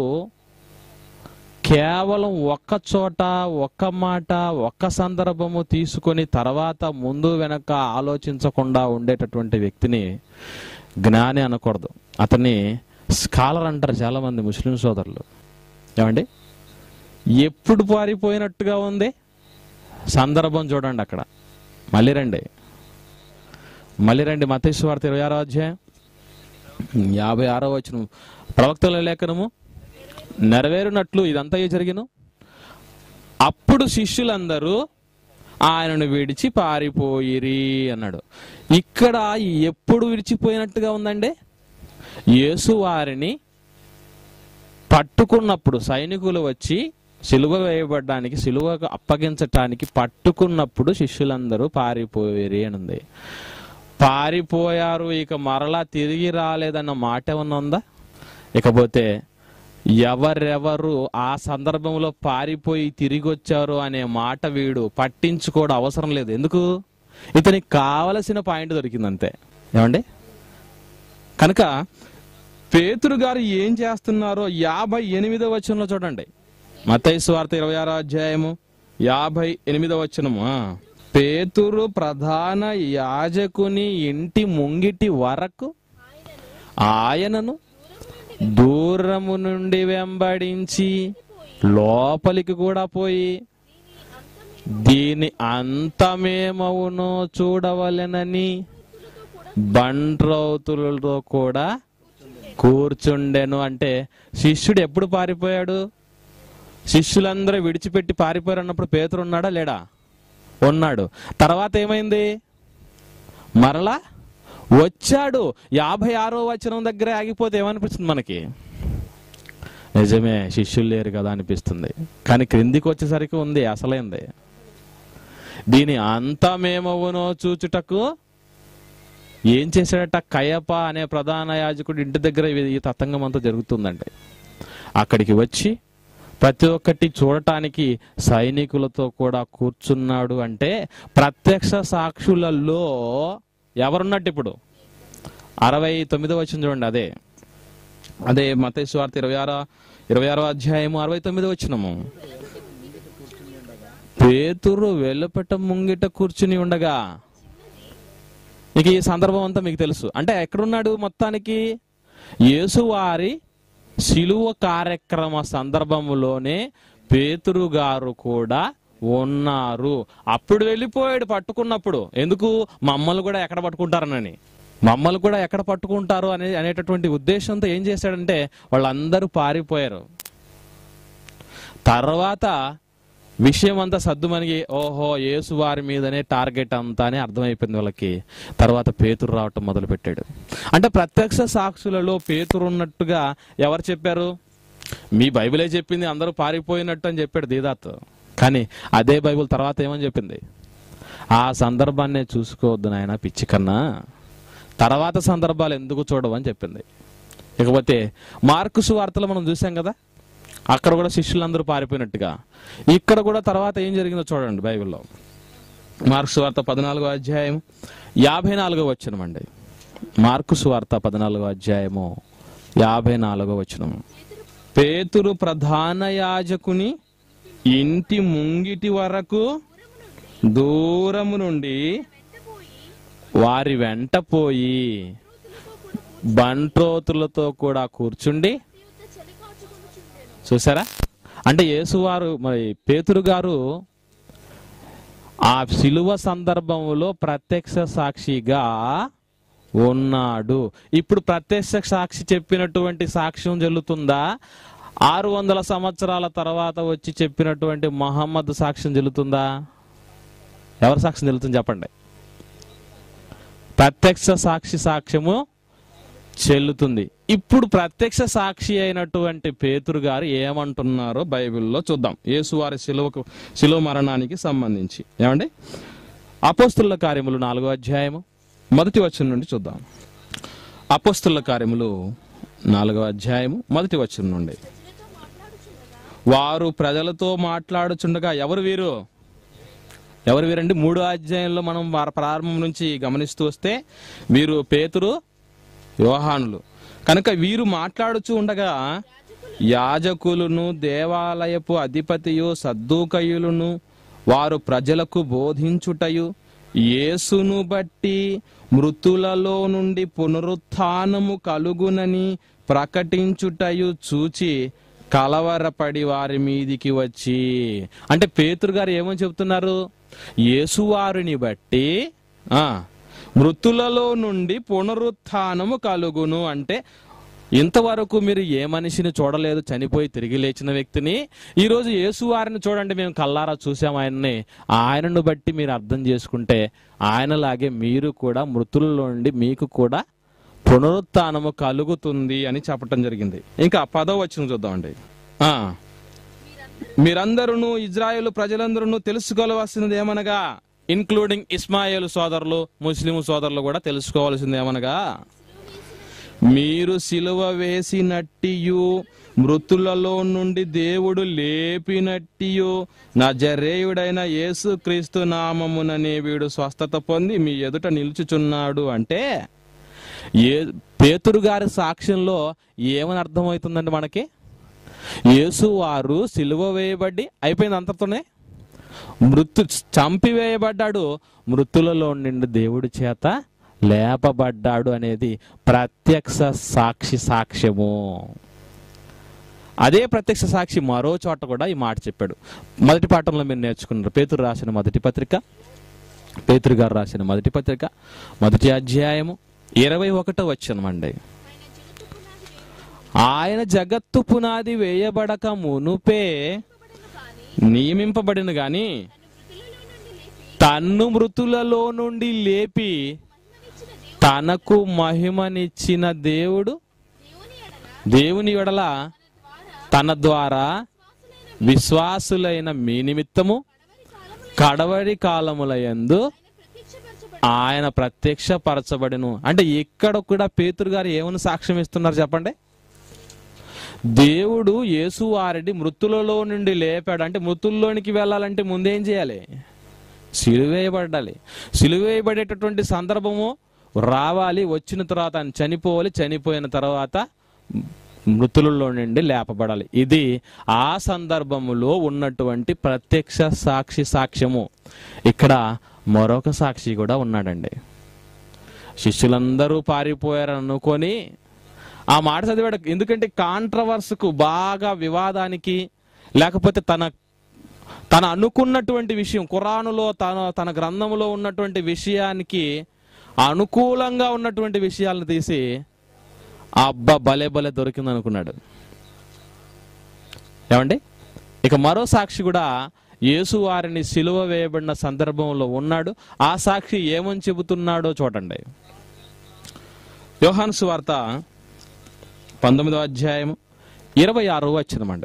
కేవలం ఒక్క చోట ఒక్క మాట ఒక్క సందర్భము తీసుకొని తర్వాత ముందు వెనక ఆలోచించకుండా ఉండేటటువంటి వ్యక్తిని జ్ఞాని అనకూడదు అతన్ని స్కాలర్ అంటారు చాలా మంది ముస్లిం సోదరులు ఏమండి ఎప్పుడు పారిపోయినట్టుగా ఉంది సందర్భం చూడండి అక్కడ మళ్ళీ రండి మళ్ళీ రండి మతేశ్వార్త ఇరవై ఆరో అధ్యాయం యాభై ఆరో వచ్చిన ప్రవక్తల లేఖనము నెరవేరునట్లు ఇదంతా జరిగిన అప్పుడు శిష్యులందరూ ఆయనను విడిచి పారిపోయిరి అన్నాడు ఇక్కడ ఎప్పుడు విడిచిపోయినట్టుగా ఉందండి యేసు వారిని పట్టుకున్నప్పుడు సైనికులు వచ్చి సిలువ వేయబడ్డానికి సిలువకు అప్పగించటానికి పట్టుకున్నప్పుడు శిష్యులందరూ పారిపోయిరి అని ఉంది పారిపోయారు ఇక మరలా తిరిగి రాలేదన్న మాట ఏమన్నా ఉందా ఇకపోతే ఎవరెవరు ఆ సందర్భంలో పారిపోయి తిరిగి వచ్చారు అనే మాట వీడు పట్టించుకోవడం అవసరం లేదు ఎందుకు ఇతనికి కావలసిన పాయింట్ దొరికింది అంతే ఏమండి కనుక పేతురు గారు ఏం చేస్తున్నారో యాభై ఎనిమిదో వచనంలో చూడండి మతయి స్వార్థ ఇరవై ఆరో అధ్యాయము యాభై ఎనిమిదో వచనము ఆ. పేతురు ప్రధాన యాజకుని ఇంటి ముంగిటి వరకు ఆయనను దూరము నుండి వెంబడించి లోపలికి కూడా పోయి దీని అంతమేమవునో చూడవలెనని బండ్రౌతులతో కూడా కూర్చుండెను అంటే శిష్యుడు ఎప్పుడు పారిపోయాడు శిష్యులందరూ విడిచిపెట్టి పారిపోయారు అన్నప్పుడు పేతురు ఉన్నాడా లేడా ఉన్నాడు తర్వాత ఏమైంది మరలా వచ్చాడు యాభై ఆరో వచనం దగ్గర ఆగిపోతే ఏమనిపిస్తుంది మనకి నిజమే శిష్యులు లేరు కదా అనిపిస్తుంది కానీ క్రిందికి వచ్చేసరికి ఉంది అసలైంది దీని అంతమేమవునో చూచుటకు ఏం చేశాడట కయప అనే ప్రధాన యాజకుడు ఇంటి దగ్గర ఇది- ఈ తతంగం అంతా జరుగుతుందండి అక్కడికి వచ్చి ప్రతి ఒక్కటి చూడటానికి సైనికులతో కూడా కూర్చున్నాడు అంటే ప్రత్యక్ష సాక్షులలో ఎవరున్నట్టు ఇప్పుడు అరవై తొమ్మిదో వచ్చిన చూడండి అదే అదే మత స్వార్థ ఇరవై ఆరో ఇరవై ఆరో అధ్యాయము అరవై తొమ్మిదో వచ్చినము పేతురు వెలుపట ముంగిట కూర్చుని ఉండగా ఇక ఈ సందర్భం అంతా మీకు తెలుసు అంటే ఎక్కడున్నాడు మొత్తానికి యేసువారి శిలువ కార్యక్రమ సందర్భములోనే పేతురు గారు కూడా ఉన్నారు అప్పుడు వెళ్ళిపోయాడు పట్టుకున్నప్పుడు ఎందుకు మమ్మల్ని కూడా ఎక్కడ పట్టుకుంటారనని మమ్మల్ని కూడా ఎక్కడ పట్టుకుంటారు అనే అనేటటువంటి ఉద్దేశంతో ఏం చేశాడంటే వాళ్ళందరూ పారిపోయారు తర్వాత విషయం అంతా సర్దుమనిగి ఓహో యేసు వారి మీదనే టార్గెట్ అంతా అని అర్థమైపోయింది వాళ్ళకి తర్వాత పేతురు రావటం మొదలు పెట్టాడు అంటే ప్రత్యక్ష సాక్షులలో పేతురు ఉన్నట్టుగా ఎవరు చెప్పారు మీ బైబిలే చెప్పింది అందరూ పారిపోయినట్టు అని చెప్పాడు దీదాత్ కానీ అదే బైబిల్ తర్వాత ఏమని చెప్పింది ఆ సందర్భాన్నే చూసుకోవద్దు నాయన పిచ్చి కన్నా తర్వాత సందర్భాలు ఎందుకు చూడవు అని చెప్పింది ఇకపోతే మార్కుసు వార్తలు మనం చూసాం కదా అక్కడ కూడా శిష్యులందరూ పారిపోయినట్టుగా ఇక్కడ కూడా తర్వాత ఏం జరిగిందో చూడండి బైబిల్లో మార్క్స్ వార్త పద్నాలుగో అధ్యాయం యాభై నాలుగో వచనమండి మార్కుసు వార్త పద్నాలుగో అధ్యాయము యాభై నాలుగో వచనము పేతురు ప్రధాన యాజకుని ఇంటి ముంగిటి వరకు దూరము నుండి వారి వెంట పోయి బంట్రోతులతో కూడా కూర్చుండి చూసారా అంటే యేసువారు మరి పేతురు గారు ఆ శిలువ సందర్భంలో ప్రత్యక్ష సాక్షిగా ఉన్నాడు ఇప్పుడు ప్రత్యక్ష సాక్షి చెప్పినటువంటి సాక్ష్యం చెల్లుతుందా ఆరు వందల సంవత్సరాల తర్వాత వచ్చి చెప్పినటువంటి మహమ్మద్ సాక్ష్యం చెల్లుతుందా ఎవరి సాక్ష్యం చెల్లుతుంది చెప్పండి ప్రత్యక్ష సాక్షి సాక్ష్యము చెల్లుతుంది ఇప్పుడు ప్రత్యక్ష సాక్షి అయినటువంటి పేతురు గారు ఏమంటున్నారో బైబిల్లో చూద్దాం యేసువారి శిలువకు శిలువ మరణానికి సంబంధించి ఏమండి అపోస్తుల కార్యములు నాలుగో అధ్యాయము మొదటి వచనం నుండి చూద్దాం అపోస్తుల కార్యములు నాలుగో అధ్యాయము మొదటి వచనం నుండి వారు ప్రజలతో మాట్లాడుచుండగా ఎవరు వీరు ఎవరు వీరండి మూడో అధ్యాయంలో మనం వారి ప్రారంభం నుంచి గమనిస్తూ వస్తే వీరు పేతురు యోహానులు కనుక వీరు మాట్లాడుచూ ఉండగా యాజకులను దేవాలయపు అధిపతియు సద్దూకయులను వారు ప్రజలకు బోధించుటయు యేసును బట్టి మృతులలో నుండి పునరుత్థానము కలుగునని ప్రకటించుటయు చూచి కలవరపడి వారి మీదికి వచ్చి అంటే పేతురు గారు ఏమని చెప్తున్నారు యేసువారిని బట్టి ఆ మృతులలో నుండి పునరుత్థానము కలుగును అంటే ఇంతవరకు మీరు ఏ మనిషిని చూడలేదు చనిపోయి తిరిగి లేచిన వ్యక్తిని ఈరోజు యేసువారిని చూడండి మేము కల్లారా చూసాం ఆయన్ని ఆయనను బట్టి మీరు అర్థం చేసుకుంటే ఆయనలాగే మీరు కూడా మృతులలో నుండి మీకు కూడా పునరుత్థానము కలుగుతుంది అని చెప్పటం జరిగింది ఇంకా పదో వచ్చిన చూద్దామండి ఆ మీరందరూ ఇజ్రాయేల్ ప్రజలందరూ తెలుసుకోవాల్సినది ఏమనగా ఇన్క్లూడింగ్ ఇస్మాయిల్ సోదరులు ముస్లిం సోదరులు కూడా తెలుసుకోవాల్సింది ఏమనగా మీరు సిలువ వేసినట్టియు మృతులలో నుండి దేవుడు లేపినట్టియు నజరేయుడైన యేసు క్రీస్తు నామముననే వీడు స్వస్థత పొంది మీ ఎదుట నిలుచుచున్నాడు అంటే ఏ పేతురు గారి సాక్ష్యంలో ఏమని అర్థమవుతుందండి మనకి యేసు వారు సిలువ వేయబడి అయిపోయింది అంతతోనే మృతు చంపివేయబడ్డాడు మృతులలో నుండి దేవుడి చేత లేపబడ్డాడు అనేది ప్రత్యక్ష సాక్షి సాక్ష్యము అదే ప్రత్యక్ష సాక్షి మరో చోట కూడా ఈ మాట చెప్పాడు మొదటి పాఠంలో మీరు నేర్చుకున్నారు పేతురు రాసిన మొదటి పత్రిక పేతురు గారు రాసిన మొదటి పత్రిక మొదటి అధ్యాయము ఇరవై ఒకటో వచ్చనమండి ఆయన జగత్తు పునాది వేయబడక మునుపే నియమింపబడిన గాని తన్ను మృతులలో నుండి లేపి తనకు మహిమనిచ్చిన దేవుడు దేవుని ఎడల తన ద్వారా విశ్వాసులైన మీ నిమిత్తము కడవడి కాలముల యందు ఆయన ప్రత్యక్షపరచబడిను అంటే ఇక్కడ కూడా పేతురు గారు ఏమని సాక్ష్యం ఇస్తున్నారు చెప్పండి దేవుడు యేసు వారిని మృతులలో నుండి లేపాడు అంటే మృతుల్లోనికి వెళ్ళాలంటే ముందేం చేయాలి సిలువేయబడాలి సిలువేయబడేటటువంటి సందర్భము రావాలి వచ్చిన తర్వాత ఆయన చనిపోవాలి చనిపోయిన తర్వాత మృతులలో నుండి లేపబడాలి ఇది ఆ సందర్భములో ఉన్నటువంటి ప్రత్యక్ష సాక్షి సాక్ష్యము ఇక్కడ మరొక సాక్షి కూడా ఉన్నాడండి శిష్యులందరూ పారిపోయారని అనుకొని ఆ మాట చదివాడు ఎందుకంటే కాంట్రవర్స్కు బాగా వివాదానికి లేకపోతే తన తన అనుకున్నటువంటి విషయం ఖురానులో తన తన గ్రంథములో ఉన్నటువంటి విషయానికి అనుకూలంగా ఉన్నటువంటి విషయాలను తీసి అబ్బా భలే భలే దొరికింది అనుకున్నాడు ఏమండి ఇక మరో సాక్షి కూడా యేసు వారిని సిలువ వేయబడిన సందర్భంలో ఉన్నాడు ఆ సాక్షి ఏమని చెబుతున్నాడో చూడండి యోహాను సువార్త పంతొమ్మిదో అధ్యాయం ఇరవై ఆరో వచ్చినమండి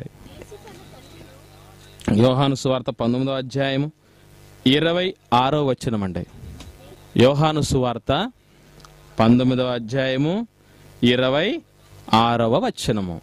యోహాను సువార్త పంతొమ్మిదో అధ్యాయము ఇరవై ఆరో వచ్చినమండి యోహాను సువార్త పంతొమ్మిదవ అధ్యాయము ఇరవై ఆరవ వచనము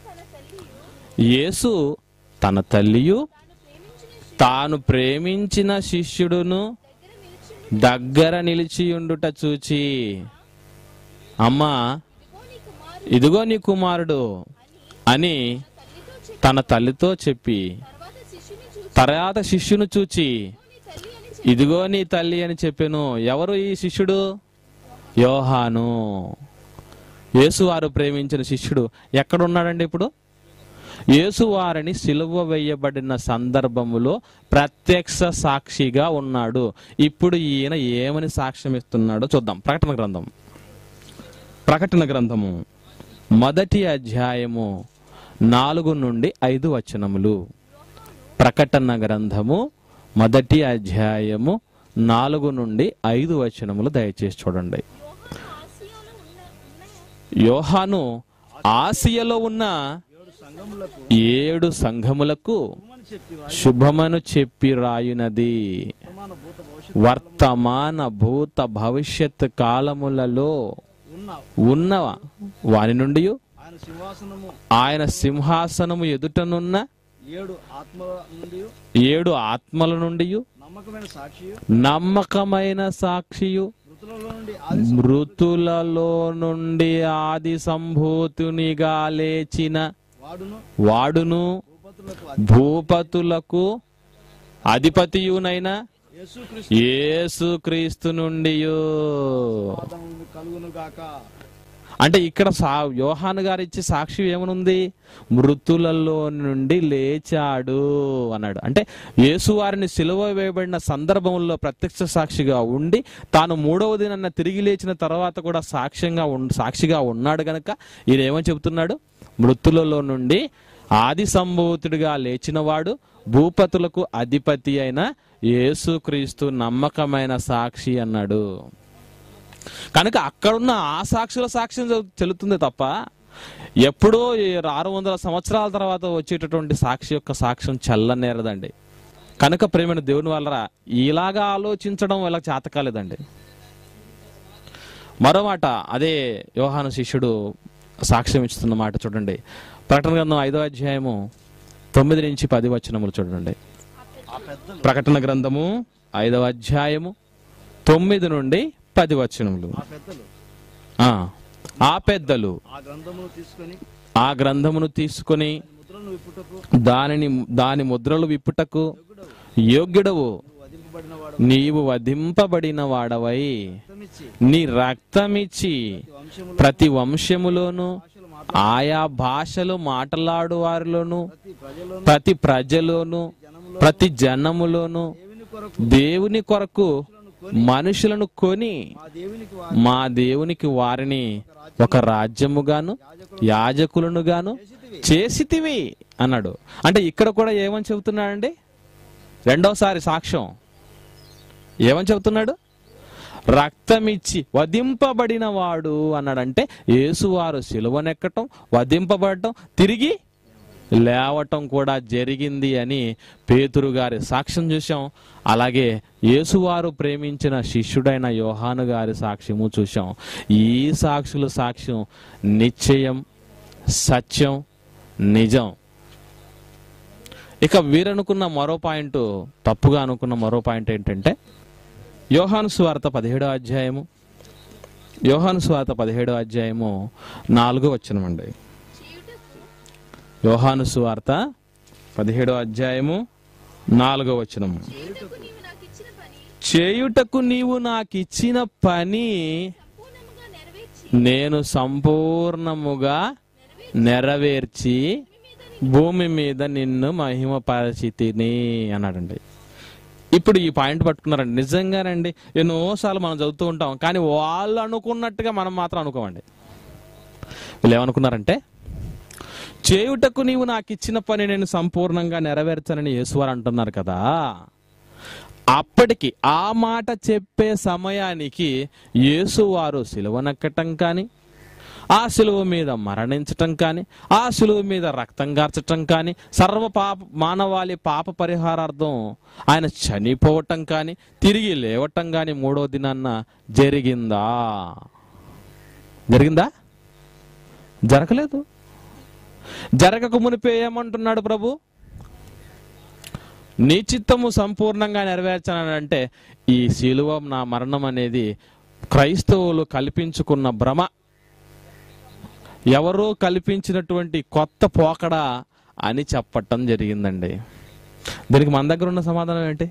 యేసు తన తల్లియు తాను ప్రేమించిన శిష్యుడును దగ్గర నిలిచియుండుట చూచి అమ్మా ఇదిగో నీ కుమారుడు అని తన తల్లితో చెప్పి తర్వాత శిష్యును చూచి ఇదిగో నీ తల్లి అని చెప్పాను ఎవరు ఈ శిష్యుడు యోహాను యేసువారు ప్రేమించిన శిష్యుడు ఎక్కడున్నాడండి ఇప్పుడు యేసువారిని సిలువ వేయబడిన సందర్భములో ప్రత్యక్ష సాక్షిగా ఉన్నాడు ఇప్పుడు ఈయన ఏమని సాక్ష్యం ఇస్తున్నాడో చూద్దాం ప్రకటన గ్రంథం ప్రకటన గ్రంథము మొదటి అధ్యాయము నాలుగు నుండి ఐదు వచనములు ప్రకటన గ్రంథము మొదటి అధ్యాయము నాలుగు నుండి ఐదు వచనములు దయచేసి చూడండి యోహాను ఆసియలో ఉన్న ఏడు సంఘములకు శుభమను చెప్పి రాయునది వర్తమాన భూత భవిష్యత్ కాలములలో ఉన్న వాని నుండి ఆయన సింహాసనము ఆయన సింహాసనము ఎదుటనున్న ఏడు ఆత్మల నుండి ఏడు ఆత్మల నుండి నమ్మకమైన సాక్షి నమ్మకమైన సాక్షియు మృతులలో నుండి ఆది మృతులలో నుండి ఆది సంభూతునిగా లేచిన వాడును వాడును భూపతులకు భూపతులకు అధిపతియునైన యేసుక్రీస్తు యేసుక్రీస్తు నుండి పాదములు కలుగును గాక అంటే ఇక్కడ సా యోహాను గారు ఇచ్చే సాక్షి ఏమనుంది మృతులలో నుండి లేచాడు అన్నాడు అంటే యేసువారిని సిలువ వేయబడిన సందర్భంలో ప్రత్యక్ష సాక్షిగా ఉండి తాను మూడవ దినాన్న తిరిగి లేచిన తర్వాత కూడా సాక్ష్యంగా ఉన్ సాక్షిగా ఉన్నాడు గనక ఈయన ఏమని చెబుతున్నాడు మృతులలో నుండి ఆది సంభూతుడిగా లేచినవాడు భూపతులకు అధిపతి అయిన యేసుక్రీస్తు నమ్మకమైన సాక్షి అన్నాడు కనుక అక్కడున్న ఆ సాక్షుల సాక్ష్యం చెల్- చెల్లుతుంది తప్ప ఎప్పుడో ఈ ఆరు వందల సంవత్సరాల తర్వాత వచ్చేటటువంటి సాక్షి యొక్క సాక్ష్యం చెల్లనేరదండి కనుక ప్రేమైన దేవుని వల్ల ఇలాగా ఆలోచించడం ఇలా చేత కాలేదండి మరో మాట అదే యోహాను శిష్యుడు సాక్ష్యం ఇస్తున్న మాట చూడండి ప్రకటన గ్రంథం ఐదో అధ్యాయము తొమ్మిది నుంచి పది వచనములు చూడండి ఆ పెద్దలు ప్రకటన గ్రంథము ఐదవ అధ్యాయము తొమ్మిది నుండి పది వచనములు ఆ పెద్దలు ఆ, ఆ పెద్దలు ఆ గ్రంథమును తీసుకొని ఆ గ్రంథమును తీసుకొని ముద్రను విప్పుటకు దానిని దాని ముద్రలు విప్పుటకు యోగ్యుడవు నువ్వు వధింపబడిన వాడు నీవు వధింపబడిన వాడవై రక్తమిచ్చి నీ రక్తమిచ్చి వంశములు ప్రతి వంశములోను భాషలు మాట ఆయా భాషలు మాట్లాడు వారిలోను ప్రతి ప్రజలను ప్రతి ప్రజలోను జనములో ప్రతి జనములోను దేవుని కొరకు దేవుని కొరకు మనుషులను కొని ఆ దేవునికి వారి మా దేవునికి వారిని ఒక రాజ్యముగాను యాజకులను గాను చేసితివి అన్నాడు అంటే ఇక్కడ కూడా ఏమని చెబుతున్నాడండి రెండోసారి సాక్ష్యం ఏమని చెబుతున్నాడు రక్తమిచ్చి వధింపబడిన వాడు అన్నాడంటే యేసువారు సిలువనెక్కటం వధింపబడటం తిరిగి లేవటం కూడా జరిగింది అని పేతురు గారి సాక్ష్యం చూసాం అలాగే యేసువారు ప్రేమించిన శిష్యుడైన యోహాను గారి సాక్ష్యము చూసాం ఈ సాక్షుల సాక్ష్యం నిశ్చయం సత్యం నిజం ఇక వీరనుకున్న మరో పాయింట్ తప్పుగా అనుకున్న మరో పాయింట్ ఏంటంటే యోహాను స్వార్త పదిహేడో అధ్యాయము యోహాను స్వార్త పదిహేడో అధ్యాయము నాలుగో వచ్చినమండి యోహాను సువార్త పదిహేడో అధ్యాయము నాలుగో వచనము చేయుటకు నీవు నాకు ఇచ్చిన పని చేయుటకు నీవు నాకు ఇచ్చిన పని సంపూర్ణముగా నెరవేర్చి నేను సంపూర్ణముగా నెరవేర్చి భూమి మీద నిన్ను మహిమ పరిచితిని అన్నాడండి ఇప్పుడు ఈ పాయింట్ పట్టుకున్నారండి నిజంగానండి ఎన్నోసార్లు మనం చదువుతూ ఉంటాం కానీ వాళ్ళు అనుకున్నట్టుగా మనం మాత్రం అనుకోమండి వీళ్ళు ఏమనుకున్నారంటే చేయుటకు నీవు నాకు ఇచ్చిన పని నేను సంపూర్ణంగా నెరవేర్చనని యేసువారు అంటున్నారు కదా అప్పటికి ఆ మాట చెప్పే సమయానికి యేసువారు సిలువనెక్కటం కానీ ఆ సిలువ మీద మరణించటం కానీ ఆ సిలువ మీద రక్తం గార్చటం కానీ సర్వ పాప మానవాళి పాప పరిహారార్థం ఆయన చనిపోవటం కానీ తిరిగి లేవటం కానీ మూడో దినాన్న జరిగిందా జరిగిందా జరగలేదు జరగక మునిపే ఏమంటున్నాడు ప్రభు నీ చిత్తము సంపూర్ణంగా నెరవేర్చానంటే ఈ శిలువ నా మరణం అనేది క్రైస్తవులు కల్పించుకున్న భ్రమ ఎవరో కల్పించినటువంటి కొత్త పోకడ అని చెప్పటం జరిగిందండి దీనికి మన దగ్గర ఉన్న సమాధానం ఏంటి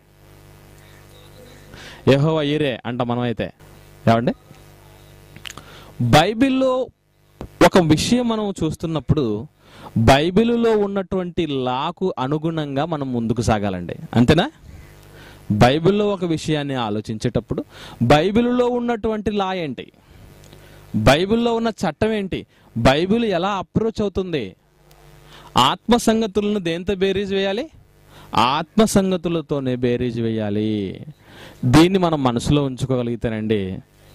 యెహోవా ఈరే అంట మనమైతే ఏమండి బైబిల్లో ఒక విషయం మనం చూస్తున్నప్పుడు బైబిలులో ఉన్నటువంటి లాకు అనుగుణంగా మనం ముందుకు సాగాలండి అంతేనా బైబిల్లో ఒక విషయాన్ని ఆలోచించేటప్పుడు బైబిలులో ఉన్నటువంటి లా ఏంటి బైబిల్లో ఉన్న చట్టం ఏంటి బైబిల్ ఎలా అప్రోచ్ అవుతుంది ఆత్మ సంగతులను దేంతో బేరీజ్ వేయాలి ఆత్మ సంగతులతోనే బేరీజ్ వేయాలి దీన్ని మనం మనసులో ఉంచుకోగలిగితేనండి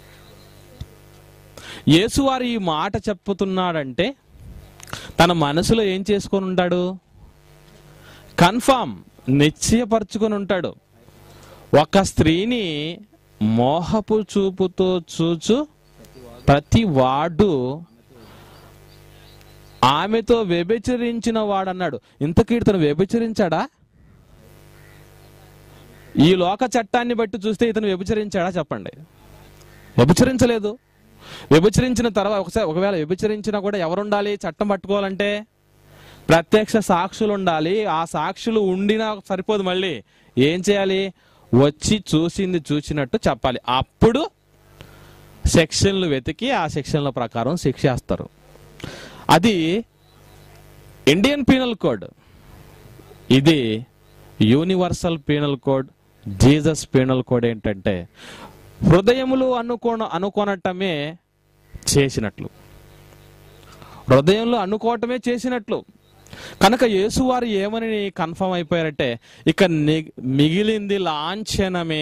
యేసువారు ఈ మాట చెప్పుతున్నాడంటే తన మనసులో ఏం చేసుకొని ఉంటాడు కన్ఫామ్ నిశ్చయపరుచుకొని ఉంటాడు ఒక స్త్రీని మోహపు చూపుతో చూచు ప్రతి వాడు ఆమెతో వ్యభిచరించిన వాడన్నాడు ఇంతకీ ఇతను వ్యభిచరించాడా ఈ లోక చట్టాన్ని బట్టి చూస్తే ఇతను వ్యభిచరించాడా చెప్పండి వ్యభిచరించలేదు వ్యభిచరించిన తర్వాత ఒకసారి ఒకవేళ వ్యభిచరించినా కూడా ఎవరు ఉండాలి చట్టం పట్టుకోవాలంటే ప్రత్యక్ష సాక్షులు ఉండాలి ఆ సాక్షులు ఉండినా సరిపోదు మళ్ళీ ఏం చేయాలి వచ్చి చూసింది చూసినట్టు చెప్పాలి అప్పుడు సెక్షన్లు వెతికి ఆ సెక్షన్ల ప్రకారం శిక్షేస్తారు అది ఇండియన్ పీనల్ కోడ్ ఇది universal penal code Jesus penal code ఏంటంటే హృదయములు అనుకోన అనుకోనటమే చేసినట్లు హృదయంలో అనుకోవటమే చేసినట్లు కనుక యేసువారు ఏమని కన్ఫర్మ్ అయిపోయారంటే ఇక ని- మిగిలింది లాంఛనమే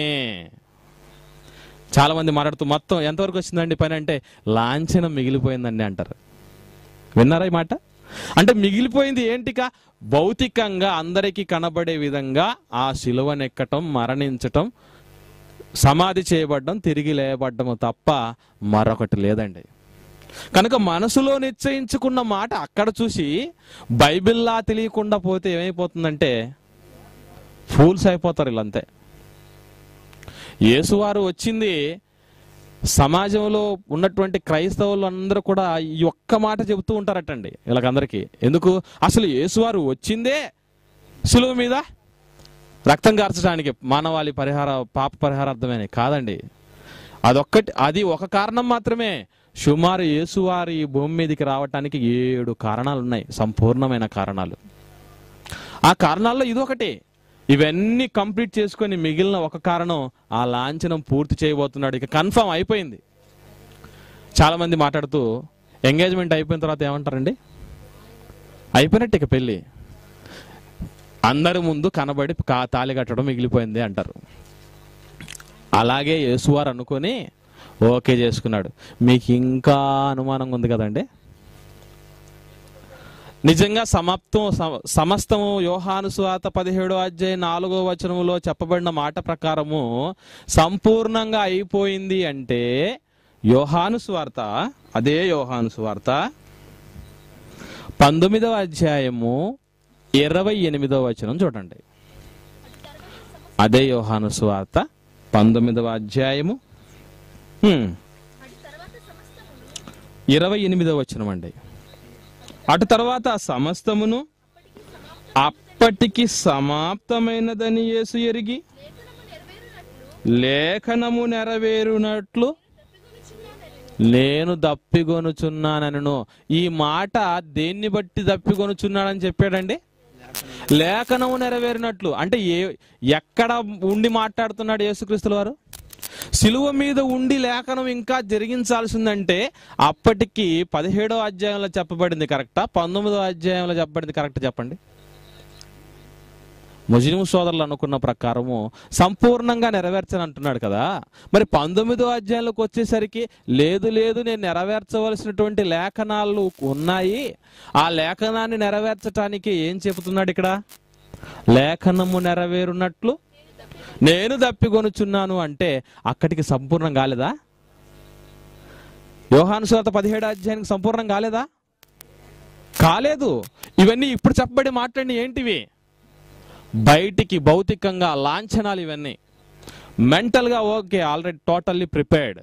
చాలా మంది మాట్లాడుతూ మొత్తం ఎంతవరకు వచ్చిందండి పని అంటే లాంఛనం మిగిలిపోయిందండి అంటారు విన్నారా ఈ మాట అంటే మిగిలిపోయింది ఏంటిక భౌతికంగా అందరికీ కనబడే విధంగా ఆ శిలువనెక్కటం మరణించటం సమాధి చేయబడ్డం తిరిగి లేయబడ్డము తప్ప మరొకటి లేదండి కనుక మనసులో నిశ్చయించుకున్న మాట అక్కడ చూసి బైబిల్లా తెలియకుండా పోతే ఏమైపోతుందంటే ఫూల్స్ అయిపోతారు వీళ్ళంతే యేసువారు వచ్చింది సమాజంలో ఉన్నటువంటి క్రైస్తవులు అందరూ కూడా ఈ ఒక్క మాట చెబుతూ ఉంటారటండి వీళ్ళకందరికీ ఎందుకు అసలు యేసువారు వచ్చిందే సులువు మీద రక్తం కార్చడానికి మానవాళి పరిహార పాప పరిహారార్థమేనే కాదండి అదొక్కటి అది ఒక కారణం మాత్రమే సుమారు యేసువారి ఈ భూమి మీదకి రావటానికి ఏడు కారణాలు ఉన్నాయి సంపూర్ణమైన కారణాలు ఆ కారణాల్లో ఇదొకటి ఇవన్నీ కంప్లీట్ చేసుకొని మిగిలిన ఒక కారణం ఆ లాంఛనం పూర్తి చేయబోతున్నాడు ఇక కన్ఫర్మ్ అయిపోయింది చాలా మంది మాట్లాడుతూ ఎంగేజ్మెంట్ అయిపోయిన తర్వాత ఏమంటారండి అయిపోయినట్టు ఇక పెళ్ళి అందరి ముందు కనబడి కా తాళి కట్టడం మిగిలిపోయింది అంటారు అలాగే యేసువారు అనుకొని ఓకే చేసుకున్నాడు మీకు ఇంకా అనుమానంగా ఉంది కదండి నిజంగా సమాప్తం సమ- సమస్తము యోహాను స్వాత పదిహేడో అధ్యాయ నాలుగో వచనములో చెప్పబడిన మాట ప్రకారము సంపూర్ణంగా అయిపోయింది అంటే యోహాను స్వార్త అదే యోహాను స్వార్త పంతొమ్మిదవ అధ్యాయము ఇరవై ఎనిమిదవ వచనం చూడండి అదే యోహాను స్వార్త పంతొమ్మిదవ అధ్యాయము హ్మ్, అటు తర్వాత సమస్తమును ఇరవై ఎనిమిదవ వచనం అండి అటు తర్వాత సమస్తమును అప్పటికి సమాప్తమైనదని యేసు ఎరిగి లేఖనము నెరవేరునట్లు లేఖనము నెరవేరునట్లు నేను దప్పిగొనుచున్నానను ఈ మాట దేన్ని బట్టి దప్పిగొనుచున్నానని చెప్పాడండి లేఖనము నెరవేరినట్లు అంటే ఏ ఎక్కడ ఉండి మాట్లాడుతున్నాడు యేసుక్రీస్తుల వారు సిలువ మీద ఉండి లేఖనం ఇంకా జరిగించాల్సిందంటే అప్పటికి పదిహేడో అధ్యాయంలో చెప్పబడింది కరెక్టా పంతొమ్మిదో అధ్యాయంలో చెప్పబడింది కరెక్ట్ చెప్పండి ముస్లిం సోదరులు అనుకున్న ప్రకారము సంపూర్ణంగా నెరవేర్చని అంటున్నాడు కదా మరి పంతొమ్మిదో అధ్యాయంలోకి వచ్చేసరికి లేదు లేదు నేను నెరవేర్చవలసినటువంటి లేఖనాలు ఉన్నాయి ఆ లేఖనాన్ని నెరవేర్చటానికి ఏం చెబుతున్నాడు ఇక్కడ లేఖనము నెరవేరునట్లు నేను దప్పికొనుచున్నాను అంటే అక్కడికి సంపూర్ణం కాలేదా యోహాను సువార్త పదిహేడు అధ్యాయానికి సంపూర్ణం కాలేదా కాలేదు ఇవన్నీ ఇప్పుడు చెప్పబడి మాట్లాడి ఏంటివి బయటికి భౌతికంగా లాంఛనాలు ఇవన్నీ మెంటల్గా ఓకే ఆల్రెడీ టోటల్లీ ప్రిపేర్డ్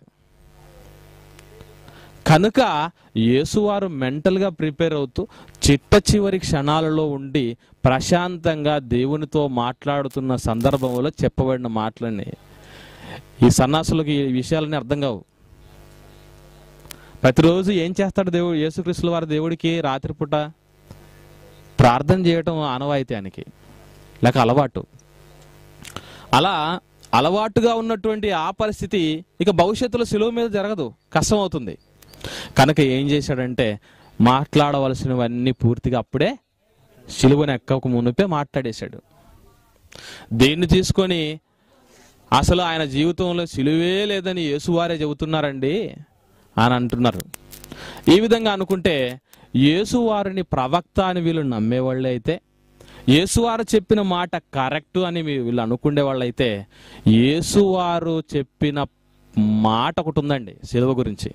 కనుక యేసువారు మెంటల్గా ప్రిపేర్ అవుతూ చిట్ట చివరి క్షణాలలో ఉండి ప్రశాంతంగా దేవునితో మాట్లాడుతున్న సందర్భంలో చెప్పబడిన మాటలని ఈ సన్నాసులకు ఈ విషయాలన్నీ అర్థం కావు ప్రతిరోజు ఏం చేస్తాడు దేవుడు యేసుక్రీస్తుల వారి దేవుడికి రాత్రిపూట ప్రార్థన చేయటం ఆనవాయితీ ఆయనకి లేక అలవాటు అలా అలవాటుగా ఉన్నటువంటి ఆ పరిస్థితి ఇక భవిష్యత్తులో సులువు మీద జరగదు కష్టం అవుతుంది కనుక ఏం చేశాడంటే మాట్లాడవలసినవన్నీ పూర్తిగా అప్పుడే సిలువను ఎక్కక మునిపే మాట్లాడేశాడు దీన్ని తీసుకొని అసలు ఆయన జీవితంలో సిలువే లేదని యేసువారే చెబుతున్నారండి అని అంటున్నారు ఈ విధంగా అనుకుంటే యేసువారిని ప్రవక్త అని వీళ్ళు నమ్మేవాళ్ళే అయితే యేసువారు చెప్పిన మాట కరెక్ట్ అని వీ- వీళ్ళు అనుకునే వాళ్ళైతే యేసువారు చెప్పిన మాట ఒకటి ఉందండి సిలువ గురించి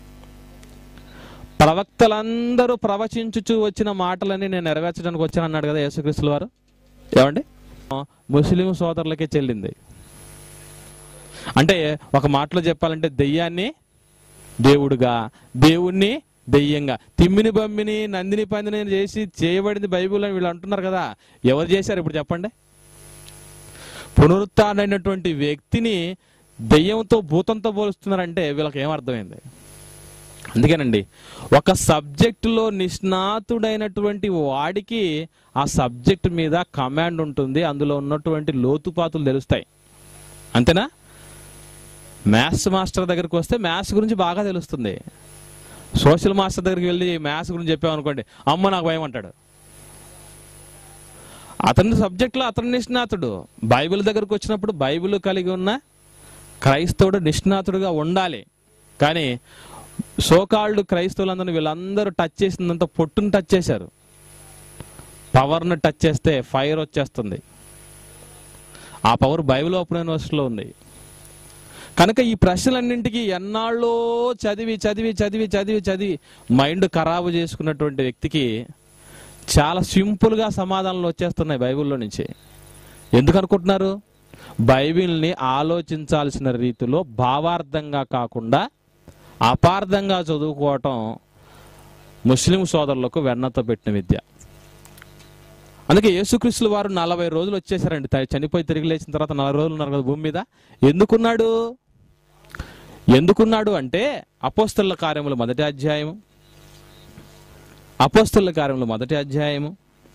ప్రవక్తలందరూ ప్రవచించుచు వచ్చిన మాటలని నేను నెరవేర్చడానికి వచ్చాను అన్నాడు కదా యేసుక్రీస్తుల వారు ఏమండి ముస్లిం సోదరులకే చెల్లింది అంటే ఒక మాటలో చెప్పాలంటే దెయ్యాన్ని దేవుడుగా దేవుణ్ణి దెయ్యంగా తిమ్మిని బమ్మిని నందిని పందిని చేసి చేయబడింది బైబిల్ అని వీళ్ళు అంటున్నారు కదా ఎవరు చేశారు ఇప్పుడు చెప్పండి పునరుత్డైనటువంటి వ్యక్తిని దెయ్యంతో భూతంతో పోలుస్తున్నారంటే వీళ్ళకి ఏమర్థమైంది అందుకేనండి ఒక సబ్జెక్టులో నిష్ణాతుడైనటువంటి వాడికి ఆ సబ్జెక్ట్ మీద కమాండ్ ఉంటుంది అందులో ఉన్నటువంటి లోతుపాతులు తెలుస్తాయి అంతేనా మ్యాథ్స్ మాస్టర్ దగ్గరికి వస్తే మ్యాథ్స్ గురించి బాగా తెలుస్తుంది సోషల్ మాస్టర్ దగ్గరికి వెళ్ళి మ్యాథ్స్ గురించి చెప్పామనుకోండి అమ్మ నాకు భయం అంటాడు అతని సబ్జెక్ట్లో అతను నిష్ణాతుడు బైబిల్ దగ్గరకు వచ్చినప్పుడు బైబిల్ కలిగి ఉన్న క్రైస్తవుడు నిష్ణాతుడుగా ఉండాలి కానీ సోకాళ్ళు క్రైస్తవులందరినీ వీళ్ళందరూ టచ్ చేసిందంతా పొట్టును టచ్ చేశారు పవర్ను టచ్ చేస్తే ఫైర్ వచ్చేస్తుంది ఆ పవర్ బైబిల్ ఓపెన్ యూనివర్సిటీలో ఉంది కనుక ఈ ప్రశ్నలన్నింటికి ఎన్నాళ్ళో చదివి చదివి చదివి చదివి చదివి మైండ్ ఖరాబు చేసుకున్నటువంటి వ్యక్తికి చాలా సింపుల్గా సమాధానాలు వచ్చేస్తున్నాయి బైబిల్లో నుంచి ఎందుకు అనుకుంటున్నారు బైబిల్ని ఆలోచించాల్సిన రీతిలో భావార్థంగా కాకుండా అపార్థంగా చదువుకోవటం ముస్లిం సోదరులకు వెన్నతో పెట్టిన విద్య అందుకే యేసుక్రీస్తుల వారు నలభై రోజులు వచ్చేసారండి త- చనిపోయి తిరిగి లేచిన తర్వాత నలభై రోజులు ఉన్నారు కదా భూమి మీద ఎందుకున్నాడు ఎందుకున్నాడు అంటే అపోస్తల కార్యములు మొదటి అధ్యాయము అపోస్తల కార్యములు మొదటి అధ్యాయము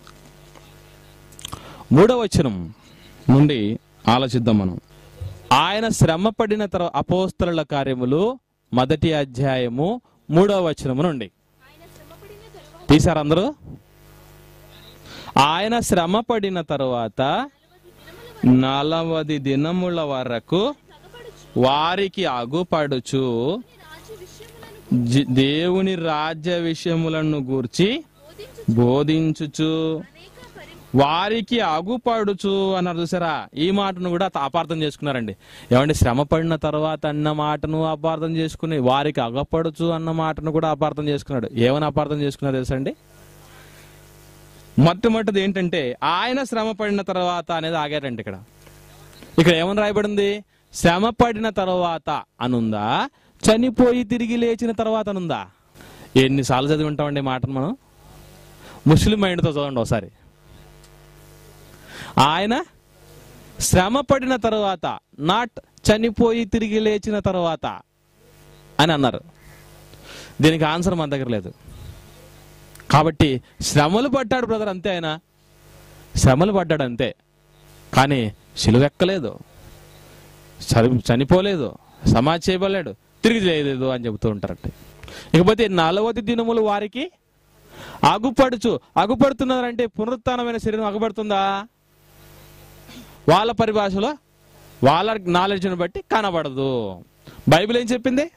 మూడవ వచనం నుండి ఆలోచిద్దాం మనం ఆయన శ్రమ పడిన తర్వాత అపోస్తల కార్యములు మొదటి అధ్యాయము మూడవ వచనము నుండి ఆయన శ్రమపడిన తరువాత తీశారు అందరూ ఆయన శ్రమ పడిన తరువాత నలవది దినముల వరకు తగబడుచు వారికి అగుపడుచు రాజ్య విషయములను జి- దేవుని రాజ్య విషయములను గూర్చి బోధించు బోధించుచు అనేక పరి వారికి అగుపడుచు అన్నారు చూసారా ఈ మాటను కూడా త- అపార్థం చేసుకున్నారండి ఏమంటే శ్రమ పడిన తర్వాత అన్న మాటను అపార్థం చేసుకుని వారికి అగపడుచు అన్న మాటను కూడా అపార్థం చేసుకున్నాడు ఏమని అపార్థం చేసుకున్నారు తెలుసండి మొట్టమొదటిది ఏంటంటే ఆయన శ్రమ పడిన తర్వాత అనేది ఆగారండి ఇక్కడ ఇక్కడ ఏమని రాయబడింది శ్రమ పడిన తర్వాత అనుందా చనిపోయి తిరిగి లేచిన తర్వాత అనుందా ఎన్నిసార్లు చదివి ఉంటామండి ఈ మాటను మనం ముస్లిం మైండ్తో చదవండి ఒకసారి ఆయన శ్రమ పడిన తర్వాత నాట్ చనిపోయి తిరిగి లేచిన తర్వాత అని అన్నారు దీనికి ఆన్సర్ మన దగ్గర లేదు కాబట్టి శ్రమలు పడ్డాడు బ్రదర్ అంతే ఆయన శ్రమలు పడ్డాడు అంతే కానీ సిలువెక్కలేదు చని- చనిపోలేదు సమాధి చేయబడలేడు తిరిగి చేయలేదు అని చెబుతూ ఉంటారంటే ఇకపోతే నలవది దినములు వారికి అగుపడుచు అగుపడుతున్నారంటే పునరుత్నమైన శరీరం అగుపడుతుందా వాళ్ళ పరిభాషలో వాళ్ళ నాలెడ్జ్ని బట్టి కనబడదు బైబిల్ ఏం చెప్పింది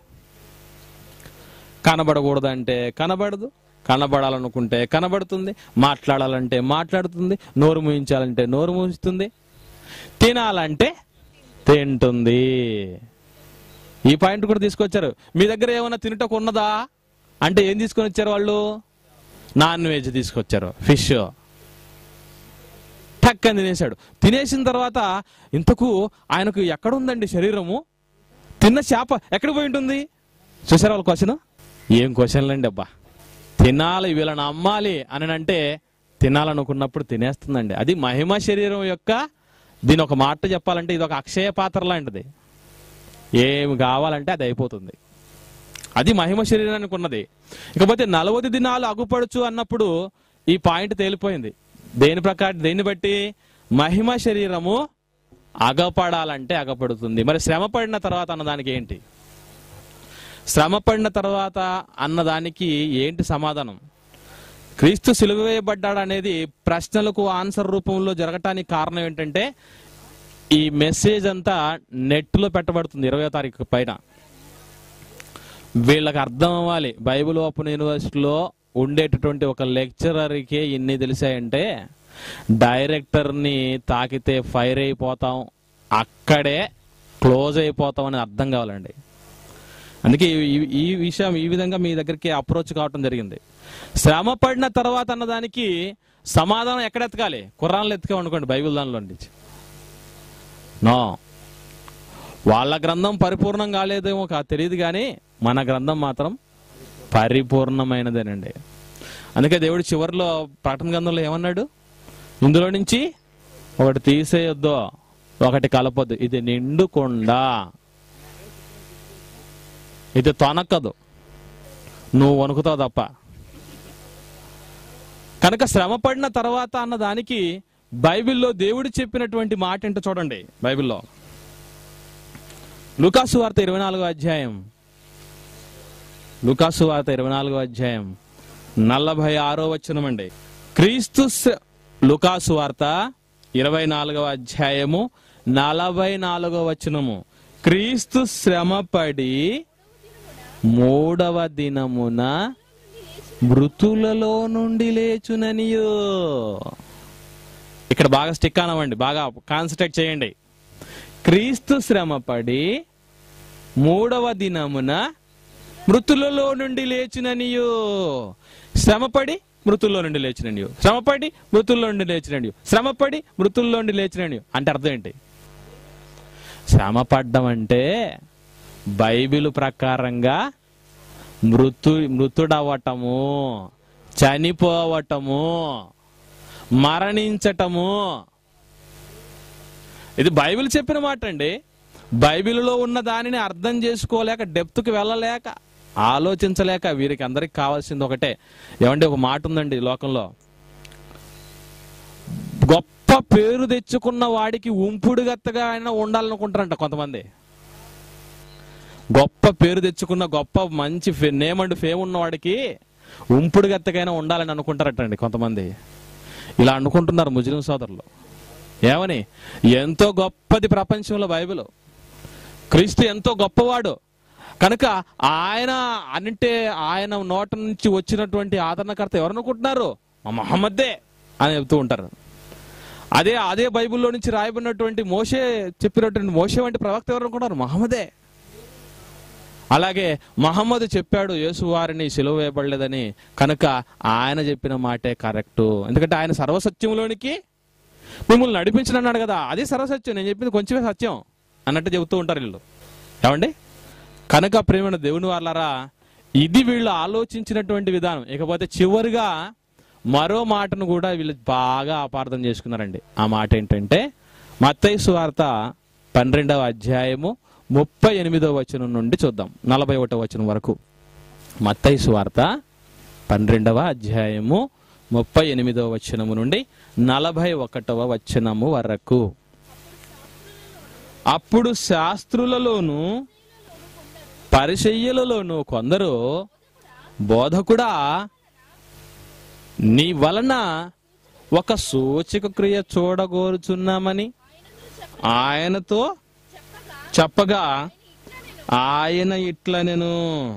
కనబడకూడదు అంటే కనబడదు కనబడాలనుకుంటే కనబడుతుంది మాట్లాడాలంటే మాట్లాడుతుంది నోరు మూయించాలంటే నోరు మూయిస్తుంది తినాలంటే తింటుంది ఈ పాయింట్ కూడా తీసుకొచ్చారు మీ దగ్గర ఏమైనా తినటకు ఉన్నదా అంటే ఏం తీసుకొని వచ్చారు వాళ్ళు నాన్ వెజ్ తీసుకొచ్చారు ఫిష్ టక్ అని తినేశాడు తినేసిన తర్వాత ఇంతకు ఆయనకు ఎక్కడ ఉందండి శరీరము తిన్న చేప ఎక్కడ పోయి ఉంటుంది చూసారా వాళ్ళ క్వశ్చన్ ఏం క్వశ్చన్లు అండి అబ్బా తినాలి వీళ్ళని అమ్మాలి అని అంటే తినాలనుకున్నప్పుడు తినేస్తుందండి అది మహిమ శరీరం యొక్క దీని ఒక మాట చెప్పాలంటే ఇది ఒక అక్షయ పాత్ర లాంటిది ఏమి కావాలంటే అది అయిపోతుంది అది మహిమ శరీరానికి ఉన్నది ఇకపోతే నలవది దినాలు అగుపడుచు అన్నప్పుడు ఈ పాయింట్ తేలిపోయింది దేని ప్రకారం దేన్ని బట్టి మహిమ శరీరము అగపడాలంటే అగపడుతుంది మరి శ్రమ పడిన తర్వాత అన్నదానికి ఏంటి శ్రమ పడిన తర్వాత అన్నదానికి ఏంటి సమాధానం క్రీస్తు సిలువ వేయబడ్డాడు అనేది ప్రశ్నలకు ఆన్సర్ రూపంలో జరగటానికి కారణం ఏంటంటే ఈ మెసేజ్ అంతా నెట్లో పెట్టబడుతుంది ఇరవై తారీఖు పైన వీళ్ళకి అర్థం అవ్వాలి బైబిల్ ఓపెన్ యూనివర్సిటీలో ఉండేటటువంటి ఒక లెక్చరర్కి ఇన్ని తెలిసాయంటే డైరెక్టర్ని తాకితే ఫైర్ అయిపోతాం అక్కడే క్లోజ్ అయిపోతాం అని అర్థం కావాలండి అందుకే ఈ- ఈ విషయం ఈ విధంగా మీ దగ్గరికి అప్రోచ్ కావటం జరిగింది శ్రమ పడిన తర్వాత అన్నదానికి సమాధానం ఎక్కడ ఎతకాలి కుర్రాన్లు ఎత్తుకా అనుకోండి బైబిల్ దానిలో నుంచి నో వాళ్ళ గ్రంథం పరిపూర్ణం కాలేదేమో కా తెలియదు కానీ మన గ్రంథం మాత్రం పరిపూర్ణమైనదేనండి అందుకే దేవుడు చివరిలో ప్రకటన గ్రంథంలో ఏమన్నాడు ఇందులో నుంచి ఒకటి తీసేయొద్దు ఒకటి కలపొద్దు ఇది నిండుకుండా ఇది తొనక్కదు నువ్వు వణుకుతావు తప్ప కనుక శ్రమ పడిన తర్వాత అన్న దానికి బైబిల్లో దేవుడు చెప్పినటువంటి మాట ఏంటో చూడండి బైబిల్లో లూకాసు వార్త ఇరవై నాలుగో అధ్యాయం లూకాసు వార్త ఇరవై నాలుగో అధ్యాయం నలభై ఆరో వచనమండి క్రీస్తు శ్ర- లూకాసు వార్త ఇరవై నాలుగవ అధ్యాయము నలభై నాలుగవ వచనము క్రీస్తు శ్రమపడి మూడవ దినమున మృతులలో నుండి లేచుననియో ఇక్కడ బాగా స్టిక్ అనవండి బాగా కాన్సన్ట్రేట్ చేయండి క్రీస్తు శ్రమపడి మూడవ దినమున మృతులలో నుండి లేచిననియో శ్రమపడి మృతుల్లో నుండి లేచిననియో శ్రమపడి మృతుల్లో నుండి లేచిననియో శ్రమపడి మృతుల్లో నుండి లేచిననియో అంటే అర్థం ఏంటి శ్రమ పడ్డం అంటే బైబిల్ ప్రకారంగా మృతు మృతుడవటము చనిపోవటము మరణించటము ఇది బైబిల్ చెప్పిన మాట అండి బైబిల్లో ఉన్న దానిని అర్థం చేసుకోలేక డెప్త్కి వెళ్ళలేక ఆలోచించలేక వీరికి అందరికి కావాల్సింది ఒకటే ఏమంటే ఒక మాట ఉందండి ఈ లోకంలో గొప్ప పేరు తెచ్చుకున్న వాడికి ఉంపుడుగత్తగా అయినా ఉండాలనుకుంటారంట కొంతమంది గొప్ప పేరు తెచ్చుకున్న గొప్ప మంచి నేమ్ అండ్ ఫేమ్ ఉన్న వాడికి ఉంపుడుగత్తగైనా ఉండాలని అనుకుంటారటండి కొంతమంది ఇలా అనుకుంటున్నారు ముస్లిం సోదరులు ఏమని ఎంతో గొప్పది ప్రపంచంలో బైబిల్ క్రీస్తు ఎంతో గొప్పవాడు కనుక ఆయన అంటే ఆయన నోట నుంచి వచ్చినటువంటి ఆదరణకర్త ఎవరు అనుకుంటున్నారు మా మహమ్మద్దే అని చెప్తూ ఉంటారు అదే అదే బైబిల్లో నుంచి రాయబడినటువంటి మోషే చెప్పినటువంటి మోషే వంటి ప్రవక్త ఎవరు అనుకుంటారు మహమ్మదే అలాగే మహమ్మద్ చెప్పాడు యేసు వారిని సిలువ వేయబడలేదని కనుక ఆయన చెప్పిన మాటే కరెక్టు ఎందుకంటే ఆయన సర్వసత్యంలోనికి మిమ్మల్ని నడిపించిన అన్నాడు కదా అది సర్వసత్యం నేను చెప్పింది కొంచెమే సత్యం అన్నట్టు చెబుతూ ఉంటారు వీళ్ళు ఏమండి కనుక ప్రేమైన దేవుని వాళ్ళరా ఇది వీళ్ళు ఆలోచించినటువంటి విధానం ఇకపోతే చివరిగా మరో మాటను కూడా వీళ్ళు బాగా అపార్థం చేసుకున్నారండి ఆ మాట ఏంటంటే మత్తయి సువార్త పన్నెండవ అధ్యాయము ముప్పై ఎనిమిదవ వచనం నుండి చూద్దాం నలభై ఒకటవ వచనం వరకు మత్తయి సువార్త పన్నెండవ అధ్యాయము ముప్పై ఎనిమిదవ వచనము నుండి నలభై ఒకటవ వచనము వరకు అప్పుడు శాస్త్రులలోను పరిచయ్యులలోను కొందరు బోధకుడా నీ వలన ఒక సూచక క్రియ చూడగోరుచున్నామని ఆయనతో చెప్పగా ఆయన ఇట్ల నేను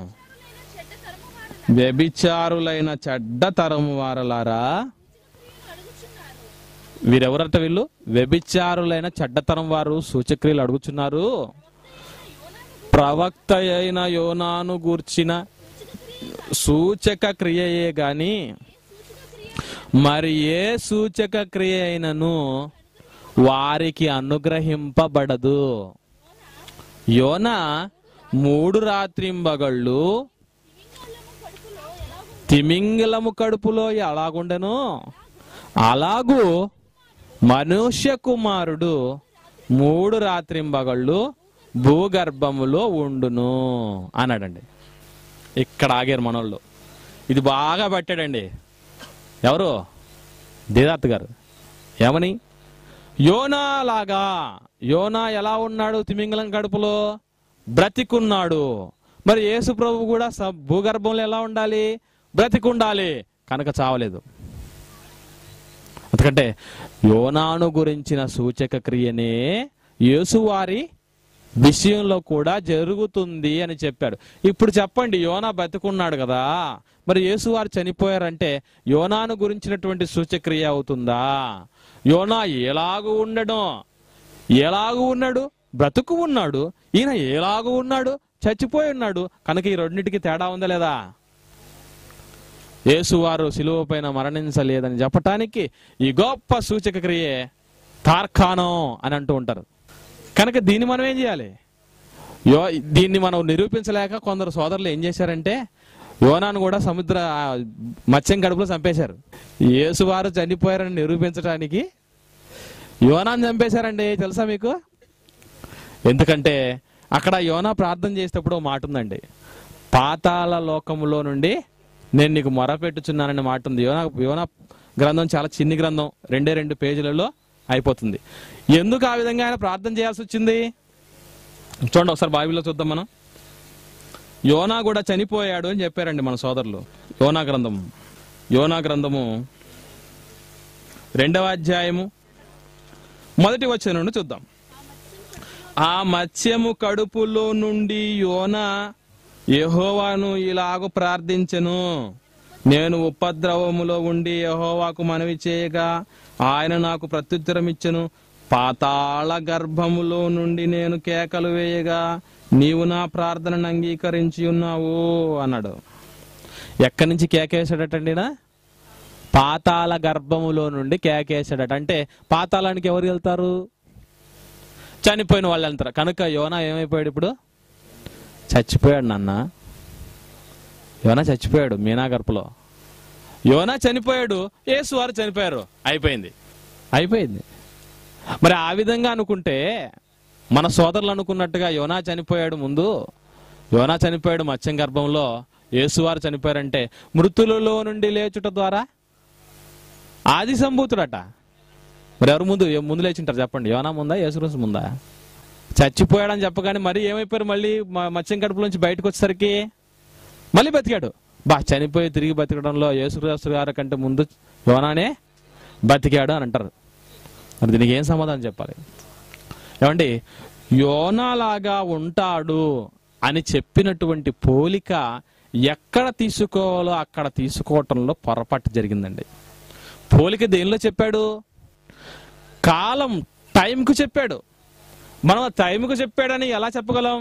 వ్యభిచారులైన చెడ్డ తరము వారలారా వీరెవరట వీళ్ళు వ్యభిచారులైన చెడ్డతరం వారు సూచక్రియలు అడుగుచున్నారు ప్రవక్త అయిన యోనాను గూర్చిన సూచక క్రియయే గాని మరి ఏ సూచక క్రియ అయినను వారికి అనుగ్రహింపబడదు యోన మూడు రాత్రింబగళ్ళు తిమింగలము కడుపులో ఎలాగుండెను అలాగూ మనుష్య కుమారుడు మూడు రాత్రింబగళ్ళు భూగర్భములో ఉండును అన్నాడండి ఇక్కడ ఆగారు మనోళ్ళు ఇది బాగా పట్టాడండి ఎవరు దేదాత్ గారు ఏమని యోనా లాగా యోనా ఎలా ఉన్నాడు తిమింగలం కడుపులో బ్రతికున్నాడు మరి యేసు ప్రభు కూడా స- భూగర్భంలో ఎలా ఉండాలి బ్రతికుండాలి కనుక చావలేదు ఎందుకంటే యోనాను గురించిన సూచక క్రియనే యేసువారి విషయంలో కూడా జరుగుతుంది అని చెప్పాడు ఇప్పుడు చెప్పండి యోనా బతుకున్నాడు కదా మరి యేసువారు చనిపోయారంటే యోనాను గురించినటువంటి సూచక్రియ అవుతుందా యోనా ఎలాగూ ఉండడం ఎలాగూ ఉన్నాడు బ్రతుకు ఉన్నాడు ఈయన ఎలాగూ ఉన్నాడు చచ్చిపోయి ఉన్నాడు కనుక ఈ రెండింటికి తేడా ఉందా లేదా యేసువారు శిలువ పైన మరణించలేదని చెప్పటానికి ఈ గొప్ప సూచక క్రియే తార్కాణం అని అంటూ ఉంటారు కనుక దీన్ని మనం ఏం చేయాలి యో దీన్ని మనం నిరూపించలేక కొందరు సోదరులు ఏం చేశారంటే యోనాను కూడా సముద్ర ఆ, మత్స్యం గడుపులో చంపేశారు యేసువారు చనిపోయారని నిరూపించడానికి యోనాను చంపేశారండి తెలుసా మీకు ఎందుకంటే అక్కడ యోనా ప్రార్థన చేసేటప్పుడు ఓ మాట ఉందండి పాతాళ లోకములో నుండి నేను నీకు మొరపెట్టుచున్నాననే మాట ఉంది యోనా యోనా గ్రంథం చాలా చిన్ని గ్రంథం రెండే రెండు పేజీలలో అయిపోతుంది ఎందుకు ఆ విధంగా ఆయన ప్రార్థన చేయాల్సి వచ్చింది చూడండి ఒకసారి బైబిల్లో చూద్దాం మనం యోనా కూడా చనిపోయాడు అని చెప్పారండి మన సోదరులు యోనా గ్రంథము యోనా గ్రంథము రెండవ అధ్యాయము మొదటి వచ్చిన నుండి చూద్దాం ఆ మత్స్యము కడుపులో నుండి యోన యెహోవాను ఇలాగ ప్రార్థించెను నేను ఉపద్రవములో ఉండి యెహోవాకు మనవి చేయగా ఆయన నాకు ప్రత్యుత్తరం ఇచ్చెను పాతాళ గర్భములో నుండి నేను కేకలు వేయగా నీవు నా ప్రార్థనను అంగీకరించి ఉన్నావు అన్నాడు ఎక్కడి నుంచి కేకేశాడటండి ఈయన? పాతాళ గర్భములో నుండి కేకేశాడట అంటే పాతాళానికి ఎవరు వెళ్తారు చనిపోయిన వాళ్ళు వెళ్తారు కనుక యోనా ఏమైపోయాడు ఇప్పుడు చచ్చిపోయాడు నాన్న యోనా చచ్చిపోయాడు మీనా గర్భలో యోనా చనిపోయాడు యేసు వారు చనిపోయారు అయిపోయింది అయిపోయింది మరి ఆ విధంగా అనుకుంటే మన సోదరులు అనుకున్నట్టుగా యోనా చనిపోయాడు ముందు యోనా చనిపోయాడు మత్స్యం గర్భంలో యేసువారు చనిపోయారంటే మృతులలో నుండి లేచుట ద్వారా ఆది సంభూతుడట మరి ఎవరు ముందు ఏ- ముందు లేచింటారు చెప్పండి యోనా ముందా యేసుక్రీస్తు ముందా చచ్చిపోయాడని చెప్పగానే మరి ఏమైపోయారు మళ్ళీ మ- మత్స్యం కడుపు నుంచి బయటకు వచ్చేసరికి మళ్ళీ బతికాడు బా చనిపోయి తిరిగి బతికడంలో యేసుక్రీస్తు గారి కంటే ముందు యోనానే బతికాడు అని అంటారు మరి దీనికి ఏం సమాధానం చెప్పాలి ఏమండి యోనాలాగా ఉంటాడు అని చెప్పినటువంటి పోలిక ఎక్కడ తీసుకోవాలో అక్కడ తీసుకోవటంలో పొరపాటు జరిగిందండి పోలిక దేనిలో చెప్పాడు కాలం టైంకు చెప్పాడు మనం ఆ టైంకు చెప్పాడని ఎలా చెప్పగలం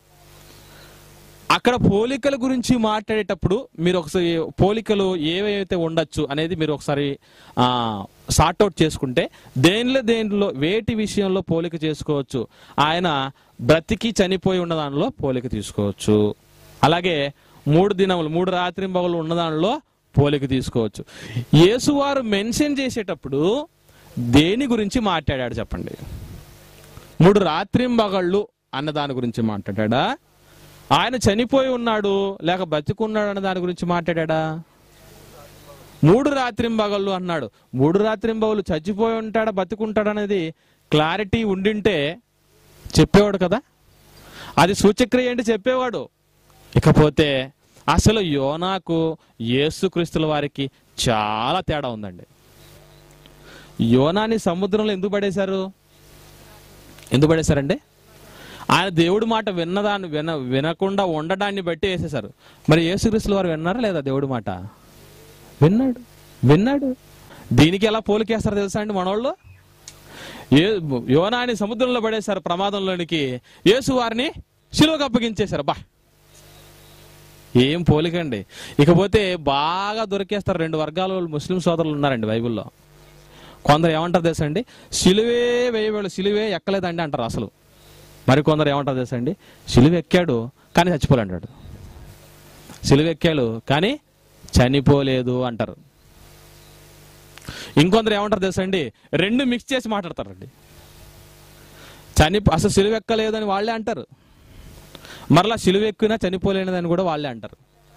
అక్కడ పోలికల గురించి మాట్లాడేటప్పుడు మీరు ఒకసారి పోలికలు ఏవైతే ఉండొచ్చు అనేది మీరు ఒకసారి సార్ట్అవుట్ చేసుకుంటే దేనిలో దేనిలో వేటి విషయంలో పోలిక చేసుకోవచ్చు ఆయన బ్రతికి చనిపోయి ఉన్న దానిలో పోలిక తీసుకోవచ్చు అలాగే మూడు దినములు మూడు రాత్రి పగలు ఉన్న దానిలో పోలిక తీసుకోవచ్చు యేసువారు మెన్షన్ చేసేటప్పుడు దేని గురించి మాట్లాడాడు చెప్పండి మూడు రాత్రింబగళ్ళు అన్న దాని గురించి మాట్లాడా ఆయన చనిపోయి ఉన్నాడు లేక బతికున్నాడు అన్న దాని గురించి మాట్లాడా మూడు రాత్రింబగళ్ళు అన్నాడు మూడు రాత్రింబగళ్ళు చచ్చిపోయి ఉంటాడా బతికుంటాడు అనేది క్లారిటీ ఉండింటే చెప్పేవాడు కదా అది సూచక్రియ ఏంటి చెప్పేవాడు ఇకపోతే అసలు యోనాకు యేసుక్రీస్తుల వారికి చాలా తేడా ఉందండి యోనాని సముద్రంలో ఎందుకు పడేశారు ఎందుకు పడేశారండి ఆయన దేవుడి మాట విన్నదాన్ని విన వినకుండా ఉండడాన్ని బట్టి వేసేశారు మరి యేసుక్రీస్తుల వారు విన్నారా లేదా దేవుడి మాట విన్నాడు విన్నాడు దీనికి ఎలా పోలికేస్తారు తెలుసా అండి మనోళ్ళు ఏ యోనాని సముద్రంలో పడేశారు ప్రమాదంలోనికి యేసు వారిని శిలువకు అప్పగించేశారు బా ఏం పోలికండి ఇకపోతే బాగా దొరికేస్తారు రెండు వర్గాల వాళ్ళు ముస్లిం సోదరులు ఉన్నారండి బైబిల్లో కొందరు ఏమంటారు తెలుసా అండి సిలువే వేయవేళ సిలువే ఎక్కలేదండి అంటారు అసలు మరి కొందరు ఏమంటారు తెలుసా అండి సిలువ ఎక్కాడు కానీ చచ్చిపోలే అంటాడు సిలువ ఎక్కాడు కానీ చనిపోలేదు అంటారు ఇంకొందరు ఏమంటారు తెలుసా అండి రెండు మిక్స్ చేసి మాట్లాడతారండి చని అసలు సిలువ ఎక్కలేదని వాళ్ళే అంటారు మరలా సిలువ ఎక్కినా చనిపోలేనిదని కూడా వాళ్ళే అంటారు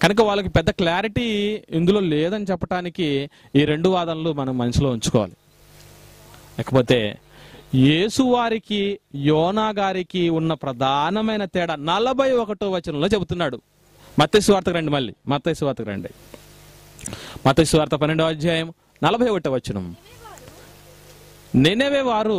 కనుక వాళ్ళకి పెద్ద క్లారిటీ ఇందులో లేదని చెప్పడానికి ఈ రెండు వాదనలు మనం మనసులో ఉంచుకోవాలి లేకపోతే యేసు వారికి యోనా గారికి ఉన్న ప్రధానమైన తేడా నలభై ఒకటో వచనంలో చెబుతున్నాడు మత్తయి వార్తకు రండి మళ్ళీ మత్తయి వార్తకు రండి మత్తయి వార్త పన్నెండవ అధ్యాయం నలభై ఒకటో వచనం నినవే వారు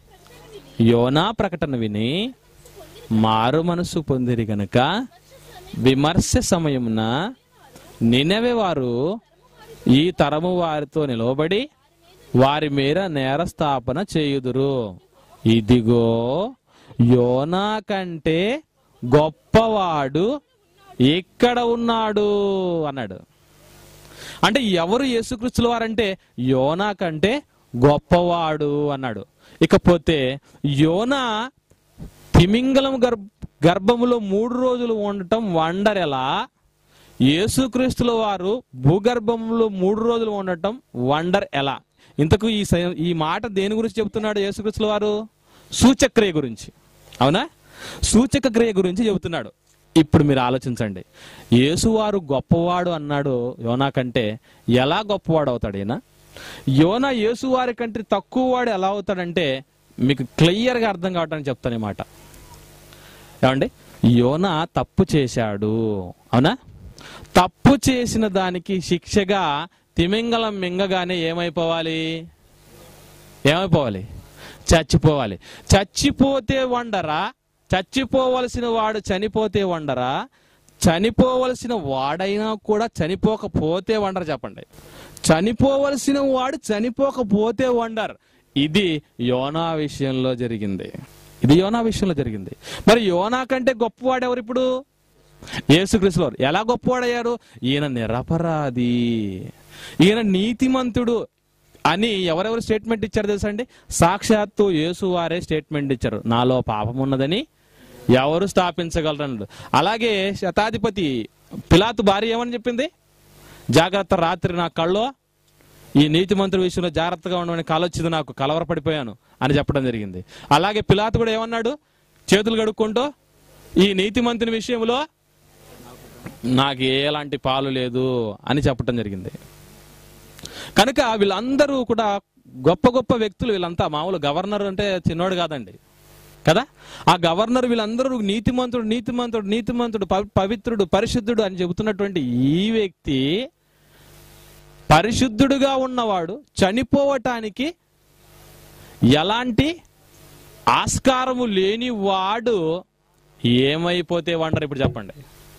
యోనా ప్రకటన విని మారు మనసు పొందిరి గనుక విమర్శ సమయమున నినవే వారు ఈ తరము వారితో నిలవబడి వారి మీద నేరస్థాపన చేయుదురు ఇదిగో యోనా కంటే గొప్పవాడు ఇక్కడ ఉన్నాడు అన్నాడు అంటే ఎవరు యేసుక్రీస్తుల వారంటే యోనా కంటే గొప్పవాడు అన్నాడు ఇకపోతే యోనా తిమింగలం గర్భ గర్భములో మూడు రోజులు ఉండటం వండర్ ఎలా యేసుక్రీస్తుల వారు భూగర్భంలో మూడు రోజులు ఉండటం వండర్ ఎలా ఇంతకు ఈ స- ఈ మాట దేని గురించి చెబుతున్నాడు యేసుక్రీస్తుల వారు సూచక్రియ గురించి అవునా సూచక క్రియ గురించి చెబుతున్నాడు ఇప్పుడు మీరు ఆలోచించండి యేసువారు గొప్పవాడు అన్నాడు యోనా కంటే ఎలా గొప్పవాడు అవుతాడు ఈయన యోనా యేసువారి కంటే తక్కువ వాడు ఎలా అవుతాడంటే మీకు క్లియర్గా అర్థం కావటానికి చెప్తాను ఈ మాట ఏమండి యోనా తప్పు చేశాడు అవునా తప్పు చేసిన దానికి శిక్షగా తిమింగలం మింగగానే ఏమైపోవాలి ఏమైపోవాలి చచ్చిపోవాలి చచ్చిపోతే వండరా చచ్చిపోవలసిన వాడు చనిపోతే వండరా చనిపోవలసిన వాడైనా కూడా చనిపోకపోతే వండర్ చెప్పండి చనిపోవలసిన వాడు చనిపోకపోతే వండర్ ఇది యోనా విషయంలో జరిగింది ఇది యోనా విషయంలో జరిగింది మరి యోనా కంటే గొప్పవాడు ఎవరు ఇప్పుడు యేసుక్రీస్తు వారు ఎలా గొప్పవాడయ్యారు ఈయన నిరపరాధి ఈయన నీతిమంతుడు అని ఎవరెవరు స్టేట్మెంట్ ఇచ్చారు తెలుసా అండి సాక్షాత్తు యేసు వారే స్టేట్మెంట్ ఇచ్చారు నాలో పాపం ఉన్నదని ఎవరు స్థాపించగలరన్నాడు అలాగే శతాధిపతి పిలాతు భార్య ఏమని చెప్పింది జాగ్రత్త రాత్రి నా కళ్ళో ఈ నీతి మంత్రి విషయంలో జాగ్రత్తగా ఉండమని కాలొచ్చింది నాకు కలవరపడిపోయాను అని చెప్పడం జరిగింది అలాగే పిలాతు కూడా ఏమన్నాడు చేతులు కడుక్కుంటూ ఈ నీతి మంత్రి విషయంలో నాకు ఎలాంటి పాలు లేదు అని చెప్పడం జరిగింది కనుక వీళ్ళందరూ కూడా గొప్ప గొప్ప వ్యక్తులు వీళ్ళంతా మామూలు గవర్నర్ అంటే చిన్నోడు కాదండి కదా ఆ గవర్నర్ వీళ్ళందరూ నీతిమంతుడు నీతిమంతుడు నీతిమంతుడు పవి- పవిత్రుడు పరిశుద్ధుడు అని చెబుతున్నటువంటి ఈ వ్యక్తి పరిశుద్ధుడుగా ఉన్నవాడు చనిపోవటానికి ఎలాంటి ఆస్కారము లేని వాడు ఏమైపోతే వండరు ఇప్పుడు చెప్పండి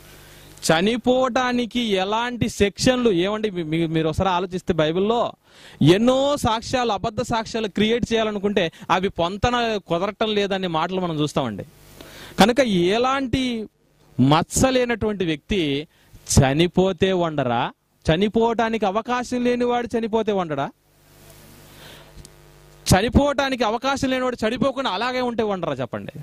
చనిపోవటానికి ఎలాంటి సెక్షన్లు ఏమండి మీ- మీ- మీరు ఒకసారి ఆలోచిస్తే బైబిల్లో ఎన్నో సాక్ష్యాలు అబద్ధ సాక్ష్యాలు క్రియేట్ చేయాలనుకుంటే అవి పొంతన కుదరటం లేదనే మాటలు మనం చూస్తామండి కనుక ఎలాంటి మత్స లేనటువంటి వ్యక్తి చనిపోతే వండరా చనిపోవటానికి అవకాశం లేనివాడు చనిపోతే వండడా చనిపోవటానికి అవకాశం లేనివాడు చనిపోకుండా అలాగే ఉంటే వండరా చెప్పండి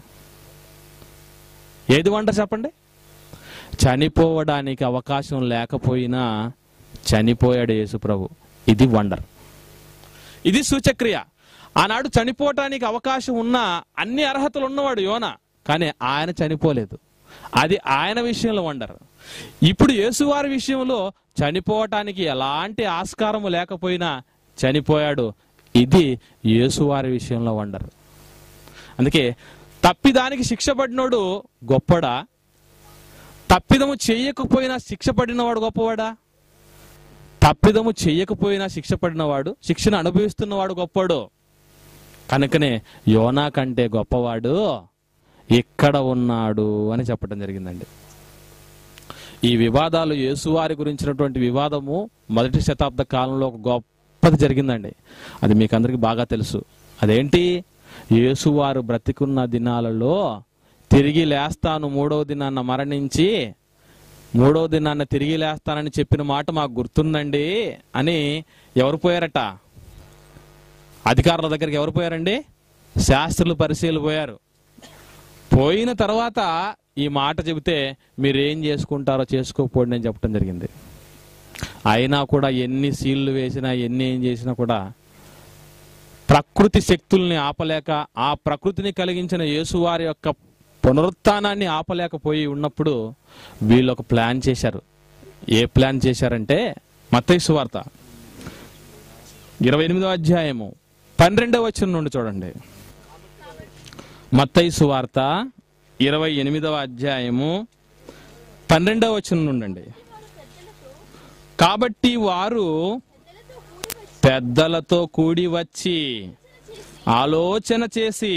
ఏది వండర్ చెప్పండి చనిపోవడానికి అవకాశం లేకపోయినా చనిపోయాడు యేసుప్రభు ఇది వండర్ ఇది సూచక్రియ ఆనాడు చనిపోవటానికి అవకాశం ఉన్న అన్ని అర్హతలు ఉన్నవాడు యోన కానీ ఆయన చనిపోలేదు అది ఆయన విషయంలో వండర్ ఇప్పుడు యేసువారి విషయంలో చనిపోవటానికి ఎలాంటి ఆస్కారము లేకపోయినా చనిపోయాడు ఇది యేసువారి విషయంలో వండర్ అందుకే తప్పిదానికి శిక్ష పడినోడు గొప్పడా తప్పిదము చేయకపోయినా శిక్ష పడినవాడు గొప్పవాడా తప్పిదము చేయకపోయినా శిక్ష పడినవాడు శిక్షను అనుభవిస్తున్నవాడు గొప్పవాడు కనుకనే యోనా కంటే గొప్పవాడు ఇక్కడ ఉన్నాడు అని చెప్పడం జరిగిందండి ఈ వివాదాలు యేసువారి గురించినటువంటి వివాదము మొదటి శతాబ్ద కాలంలో ఒక గొప్పది జరిగిందండి అది మీకు అందరికీ బాగా తెలుసు అదేంటి యేసువారు బ్రతికున్న దినాలలో తిరిగి లేస్తాను మూడవ దినాన్న మరణించి మూడవ దినాన్న తిరిగి లేస్తానని చెప్పిన మాట మాకు గుర్తుందండి అని ఎవరు పోయారట అధికారుల దగ్గరికి ఎవరు పోయారండి శాస్త్రులు పరిశీలు పోయారు పోయిన తర్వాత ఈ మాట చెబితే మీరు ఏం చేసుకుంటారో చేసుకోకపోండి అని చెప్పడం జరిగింది అయినా కూడా ఎన్ని సీళ్లు వేసినా ఎన్ని ఏం చేసినా కూడా ప్రకృతి శక్తుల్ని ఆపలేక ఆ ప్రకృతిని కలిగించిన యేసువారి యొక్క పునరుత్థానాన్ని ఆపలేకపోయి ఉన్నప్పుడు వీళ్ళు ఒక ప్లాన్ చేశారు ఏ ప్లాన్ చేశారంటే మత్తయి సువార్త ఇరవై ఎనిమిదో అధ్యాయము పన్నెండవ వచనం నుండి చూడండి మత్తయి సువార్త ఇరవై ఎనిమిదవ అధ్యాయము పన్నెండవ వచనం నుండండి కాబట్టి వారు పెద్దలతో కూడి వచ్చి ఆలోచన చేసి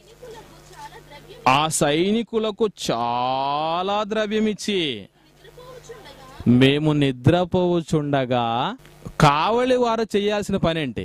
ఆ సైనికులకు చాలా ద్రవ్యమిచ్చి మేము నిద్రపోవుచుండగా కావలి వారు చేయాల్సిన పని ఏంటి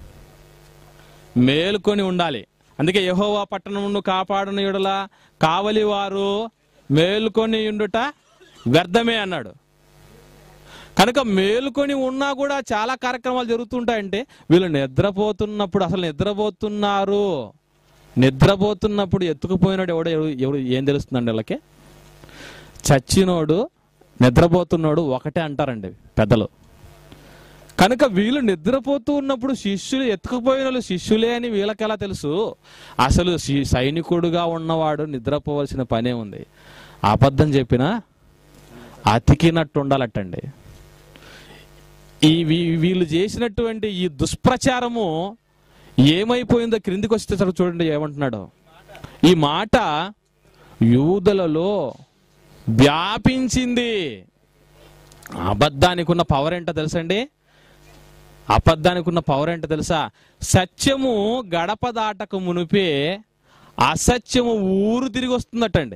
మేలుకొని ఉండాలి అందుకే యహోవా పట్టణమును కాపాడన యెడల కావలి వారు మేలుకొని ఉండుట వ్యర్థమే అన్నాడు కనుక మేలుకొని ఉన్నా కూడా చాలా కార్యక్రమాలు జరుగుతుంటాయంటే వీళ్ళు నిద్రపోతున్నప్పుడు అసలు నిద్రపోతున్నారు నిద్రపోతున్నప్పుడు ఎత్తుకుపోయినాడు ఎవడు ఎవడు ఎవడు ఏం తెలుస్తుందండి వీళ్ళకి చచ్చినోడు నిద్రపోతున్నాడు ఒకటే అంటారండి పెద్దలు కనుక వీళ్ళు నిద్రపోతూ ఉన్నప్పుడు శిష్యులు ఎత్తుకుపోయిన వాళ్ళు శిష్యులే అని వీళ్ళకి ఎలా తెలుసు అసలు శి- సైనికుడుగా ఉన్నవాడు నిద్రపోవలసిన పనే ఉంది అబద్ధం చెప్పినా అతికినట్టు ఉండాలటండి ఈ వీ- వీళ్ళు చేసినటువంటి ఈ దుష్ప్రచారము ఏమైపోయిందో క్రిందికి వస్తే సరే చూడండి ఏమంటున్నాడు ఈ మాట యూదులలో వ్యాపించింది అబద్ధానికి ఉన్న పవర్ ఏంటో తెలుసండి అబద్ధానికి ఉన్న పవర్ ఏంటో తెలుసా సత్యము గడప దాటక మునిపే అసత్యము ఊరు తిరిగి వస్తుందటండి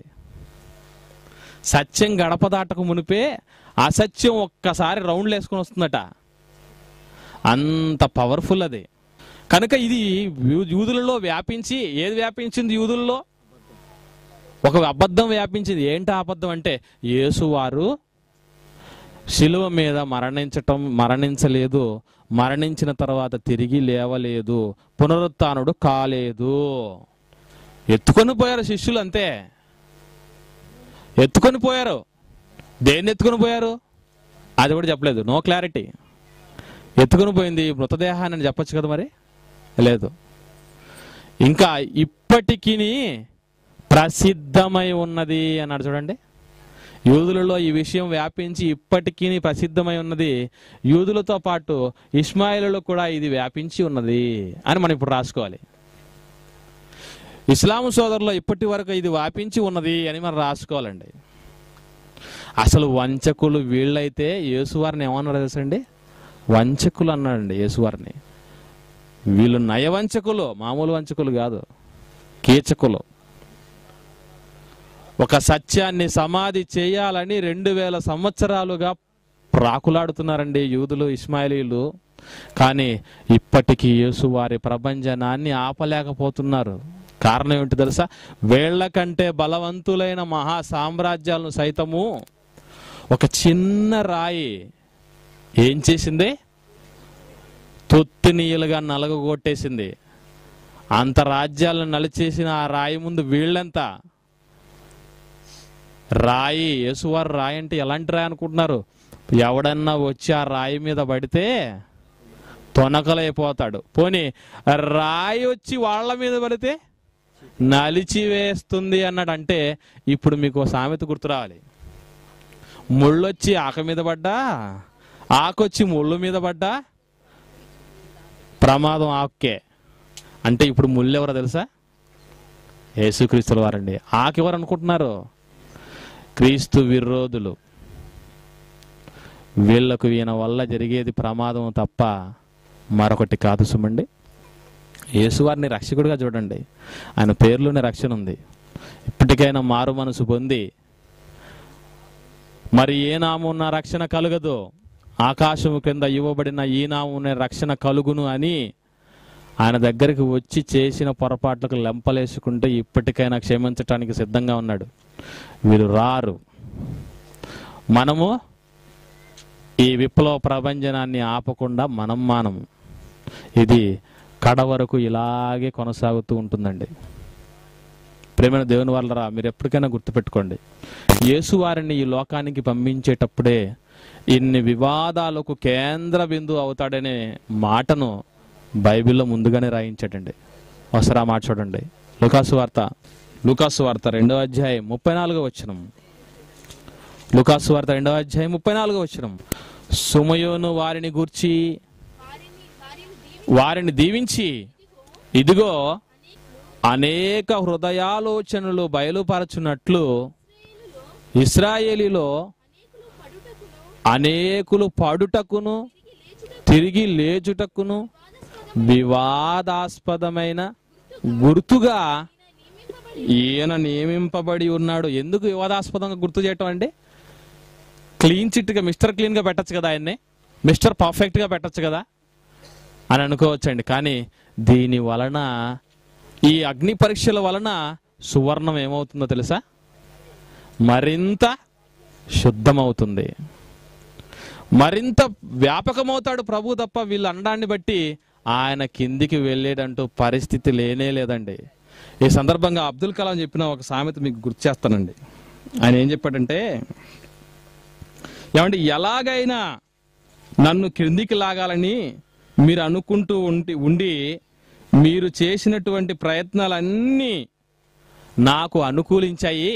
సత్యం గడప దాటక మునిపే అసత్యం ఒక్కసారి రౌండ్లు వేసుకొని వస్తుందట అంత పవర్ఫుల్ అది కనుక ఇది యూ- యూదులలో వ్యాపించి ఏది వ్యాపించింది యూదుల్లో ఒక అబద్ధం వ్యాపించింది ఏంటి ఆ అబద్ధం అంటే యేసువారు శిలువ మీద మరణించటం మరణించలేదు మరణించిన తర్వాత తిరిగి లేవలేదు పునరుత్నుడు కాలేదు ఎత్తుకొని పోయారు శిష్యులు అంతే ఎత్తుకొని పోయారు దేన్ని ఎత్తుకొని పోయారు అది కూడా చెప్పలేదు నో క్లారిటీ ఎత్తుకొని పోయింది మృతదేహాన్ని అని చెప్పొచ్చు కదా మరి లేదు ఇంకా ఇప్పటికీ ప్రసిద్ధమై ఉన్నది అన్నాడు చూడండి యూదులలో ఈ విషయం వ్యాపించి ఇప్పటికీ ప్రసిద్ధమై ఉన్నది యూదులతో పాటు ఇస్మాయిలలో కూడా ఇది వ్యాపించి ఉన్నది అని మనం ఇప్పుడు రాసుకోవాలి ఇస్లాం సోదరులో ఇప్పటి వరకు ఇది వ్యాపించి ఉన్నది అని మనం రాసుకోవాలండి అసలు వంచకులు వీళ్ళైతే యేసువారిని ఏమన్నారు తెలుసండి వంచకులు అన్నాడండి యేసువారిని వీళ్ళు నయవంచకులు మామూలు వంచకులు కాదు కీచకులు ఒక సత్యాన్ని సమాధి చేయాలని రెండు వేల సంవత్సరాలుగా ప్రాకులాడుతున్నారండి యూదులు ఇస్మాయిలీలు కానీ ఇప్పటికీ యేసు వారి ప్రభంజనాన్ని ఆపలేకపోతున్నారు కారణం ఏంటి తెలుసా వీళ్ళకంటే బలవంతులైన మహా సామ్రాజ్యాలను సైతము ఒక చిన్న రాయి ఏం చేసింది తొత్తినీయులుగా నలగగొట్టేసింది అంత రాజ్యాలను నలిచేసిన ఆ రాయి ముందు వీళ్ళెంత రాయి యేసువారు రాయి అంటే ఎలాంటి రాయి అనుకుంటున్నారు ఎవడన్నా వచ్చి ఆ రాయి మీద పడితే తొనకలైపోతాడు పోనీ రాయి వచ్చి వాళ్ళ మీద పడితే నలిచివేస్తుంది అన్నాడు అంటే ఇప్పుడు మీకు ఓ సామెత గుర్తు రావాలి ముళ్ళొచ్చి ఆక మీద పడ్డా ఆకొచ్చి ముళ్ళు మీద పడ్డా ప్రమాదం ఆకే అంటే ఇప్పుడు ముళ్ళు ఎవరో తెలుసా యేసుక్రీస్తుల వారండి ఆకెవరు అనుకుంటున్నారు క్రీస్తు విరోధులు వీళ్ళకు ఈయన వల్ల జరిగేది ప్రమాదం తప్ప మరొకటి కాదు సుమండి యేసువారిని రక్షకుడిగా చూడండి ఆయన పేరులోనే రక్షణ ఉంది ఇప్పటికైనా మారు మనసు పొంది మరి ఏ నామున్న రక్షణ కలుగదు ఆకాశము కింద ఇవ్వబడిన ఈ నామునే రక్షణ కలుగును అని ఆయన దగ్గరికి వచ్చి చేసిన పొరపాట్లకు లెంపలేసుకుంటే ఇప్పటికైనా క్షమించటానికి సిద్ధంగా ఉన్నాడు వీరు రారు మనము ఈ విప్లవ ప్రభంజనాన్ని ఆపకుండా మనం మానము ఇది కడ వరకు ఇలాగే కొనసాగుతూ ఉంటుందండి ప్రేమైన దేవుని వాళ్ళరా మీరు ఎప్పటికైనా గుర్తుపెట్టుకోండి యేసు వారిని ఈ లోకానికి పంపించేటప్పుడే ఇన్ని వివాదాలకు కేంద్ర బిందువు అవుతాడనే మాటను బైబిల్లో ముందుగానే రాయించాడండి ఒకసారి ఆ మాట చూడండి లుకాసు వార్త లుకాసు వార్త రెండవ అధ్యాయం ముప్పై నాలుగో వచనం లుకాసు వార్త రెండవ అధ్యాయం ముప్పై నాలుగో వచ్చిన సుమయోను వారిని గూర్చి వారిని వారిని దీవి వారిని దీవించి ఇదిగో అనేక హృదయాలోచనలు బయలుపరచున్నట్లు ఇస్రాయేలీలో అనేకులు పడుటకును అనేకులు పాడుటకును తిరిగి లేచుటకును వివాదాస్పదమైన గుర్తుగా ఈయన నియమింపబడి ఉన్నాడు ఎందుకు వివాదాస్పదంగా గుర్తు చేయటం అండి క్లీన్ చిట్గా మిస్టర్ క్లీన్గా పెట్టచ్చు కదా ఆయన్ని మిస్టర్ పర్ఫెక్ట్గా పెట్టచ్చు కదా అని అనుకోవచ్చండి కానీ దీని వలన ఈ అగ్ని పరీక్షల వలన సువర్ణం ఏమవుతుందో తెలుసా మరింత శుద్ధమవుతుంది మరింత వ్యాపకమవుతాడు ప్రభు తప్ప వీళ్ళు అనడాన్ని బట్టి ఆయన కిందికి వెళ్ళేటంటూ పరిస్థితి లేనే లేదండి ఈ సందర్భంగా అబ్దుల్ కలాం చెప్పిన ఒక సామెత మీకు గుర్తు చేస్తానండి ఆయన ఏం చెప్పాడంటే ఏమంటే ఎలాగైనా నన్ను క్రిందికి లాగాలని మీరు అనుకుంటూ ఉండి ఉండి మీరు చేసినటువంటి ప్రయత్నాలన్నీ నాకు అనుకూలించాయి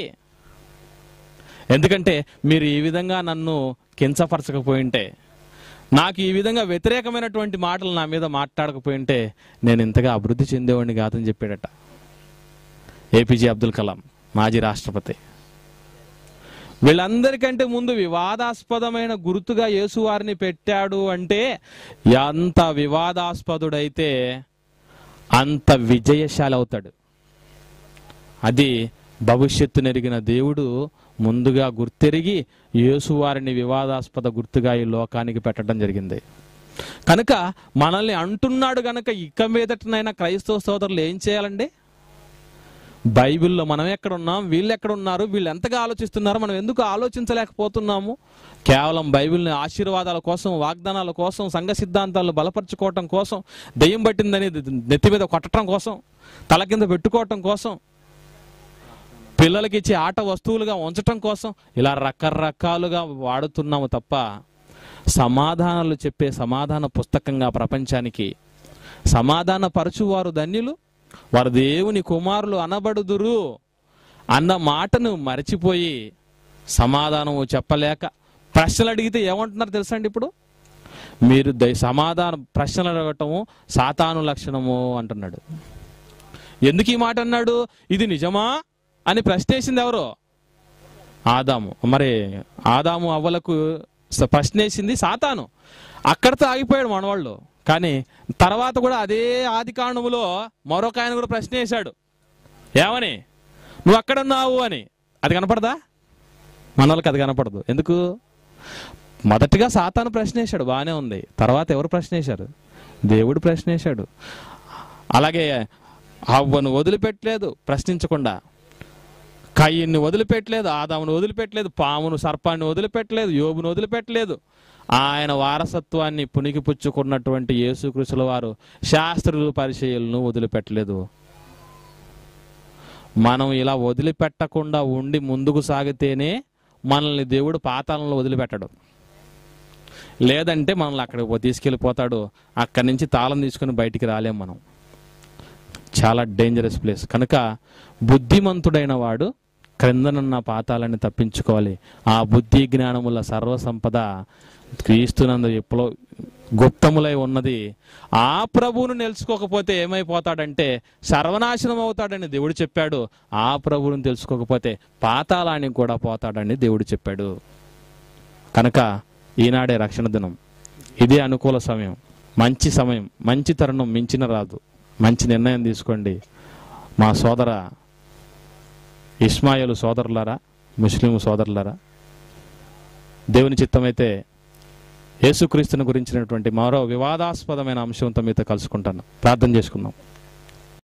ఎందుకంటే మీరు ఈ విధంగా నన్ను కించపరచకపోయింటే నాకు ఈ విధంగా వ్యతిరేకమైనటువంటి మాటలు నా మీద మాట్లాడకపోయింటే నేను ఇంతగా అభివృద్ధి చెందేవాడిని కాదని చెప్పాడట ఏపీజే అబ్దుల్ కలాం మాజీ రాష్ట్రపతి వీళ్ళందరికంటే ముందు వివాదాస్పదమైన గుర్తుగా యేసువారిని పెట్టాడు అంటే ఎంత వివాదాస్పదుడైతే అంత విజయశాలి అవుతాడు అది భవిష్యత్తు నెరిగిన దేవుడు ముందుగా గుర్తెరిగి యేసువారిని వివాదాస్పద గుర్తుగా ఈ లోకానికి పెట్టడం జరిగింది కనుక మనల్ని అంటున్నాడు గనక ఇక మీదటనైనా క్రైస్తవ సోదరులు ఏం చేయాలండి బైబిల్లో మనం ఎక్కడ ఉన్నాం వీళ్ళు ఎక్కడ ఉన్నారు వీళ్ళు ఎంతగా ఆలోచిస్తున్నారు మనం ఎందుకు ఆలోచించలేకపోతున్నాము కేవలం బైబిల్ని ఆశీర్వాదాల కోసం వాగ్దానాల కోసం సంఘ సిద్ధాంతాలను బలపరచుకోవటం కోసం దెయ్యం పట్టిందని నెత్తి మీద కొట్టడం కోసం తల కింద పెట్టుకోవటం కోసం పిల్లలకి ఇచ్చే ఆట వస్తువులుగా ఉంచటం కోసం ఇలా రకరకాలుగా వాడుతున్నాము తప్ప సమాధానాలు చెప్పే సమాధాన పుస్తకంగా ప్రపంచానికి సమాధాన పరచువారు ధన్యులు వారు దేవుని కుమారులు అనబడుదురు అన్న మాటను మరచిపోయి సమాధానము చెప్పలేక ప్రశ్నలు అడిగితే ఏమంటున్నారు తెలుసా అండి ఇప్పుడు మీరు దై సమాధానం ప్రశ్నలు అడగటము సాతాను లక్షణము అంటున్నాడు ఎందుకు ఈ మాట అన్నాడు ఇది నిజమా అని ప్రశ్నేసింది ఎవరు ఆదాము మరి ఆదాము అవ్వలకు స- ప్రశ్నేసింది సాతాను అక్కడితో ఆగిపోయాడు మనవాళ్ళు కానీ తర్వాత కూడా అదే ఆది కాండములో మరొక ఆయన కూడా ప్రశ్న వేశాడు ఏమని నువ్వు అక్కడున్నావు అని అది కనపడదా మన వాళ్ళకి అది కనపడదు ఎందుకు మొదటిగా సాతాను ప్రశ్న వేశాడు బాగానే ఉంది తర్వాత ఎవరు ప్రశ్న వేశారు దేవుడు ప్రశ్న వేశాడు అలాగే అవ్వను వదిలిపెట్టలేదు ప్రశ్నించకుండా కయ్యన్ని వదిలిపెట్టలేదు ఆదామును వదిలిపెట్టలేదు పామును సర్పాన్ని వదిలిపెట్టలేదు యోబును వదిలిపెట్టలేదు ఆయన వారసత్వాన్ని పునికి పుచ్చుకున్నటువంటి యేసుకృషుల వారు శాస్త్రులు పరిచయలను వదిలిపెట్టలేదు మనం ఇలా వదిలిపెట్టకుండా ఉండి ముందుకు సాగితేనే మనల్ని దేవుడు పాతాళంలో వదిలిపెట్టడు లేదంటే మనల్ని అక్కడికి పో- తీసుకెళ్ళిపోతాడు అక్కడి నుంచి తాళం తీసుకుని బయటికి రాలేం మనం చాలా డేంజరస్ ప్లేస్ కనుక బుద్ధిమంతుడైన వాడు క్రిందనున్న పాతాలని తప్పించుకోవాలి ఆ బుద్ధి జ్ఞానముల సర్వ సంపద క్రీస్తునందు ఎప్పుడో గుప్తములై ఉన్నది ఆ ప్రభువును తెలుసుకోకపోతే ఏమైపోతాడంటే సర్వనాశనం అవుతాడని దేవుడు చెప్పాడు ఆ ప్రభువును తెలుసుకోకపోతే పాతాళానికి కూడా పోతాడని దేవుడు చెప్పాడు కనుక ఈనాడే రక్షణ దినం ఇదే అనుకూల సమయం మంచి సమయం మంచి తరుణం మించిన రాదు మంచి నిర్ణయం తీసుకోండి మా సోదర ఇస్మాయిలు సోదరులారా ముస్లిం సోదరులారా దేవుని చిత్తమైతే యేసుక్రీస్తుని గురించినటువంటి మరో వివాదాస్పదమైన అంశంతో మీతో కలుసుకుంటాను ప్రార్థన చేసుకుందాం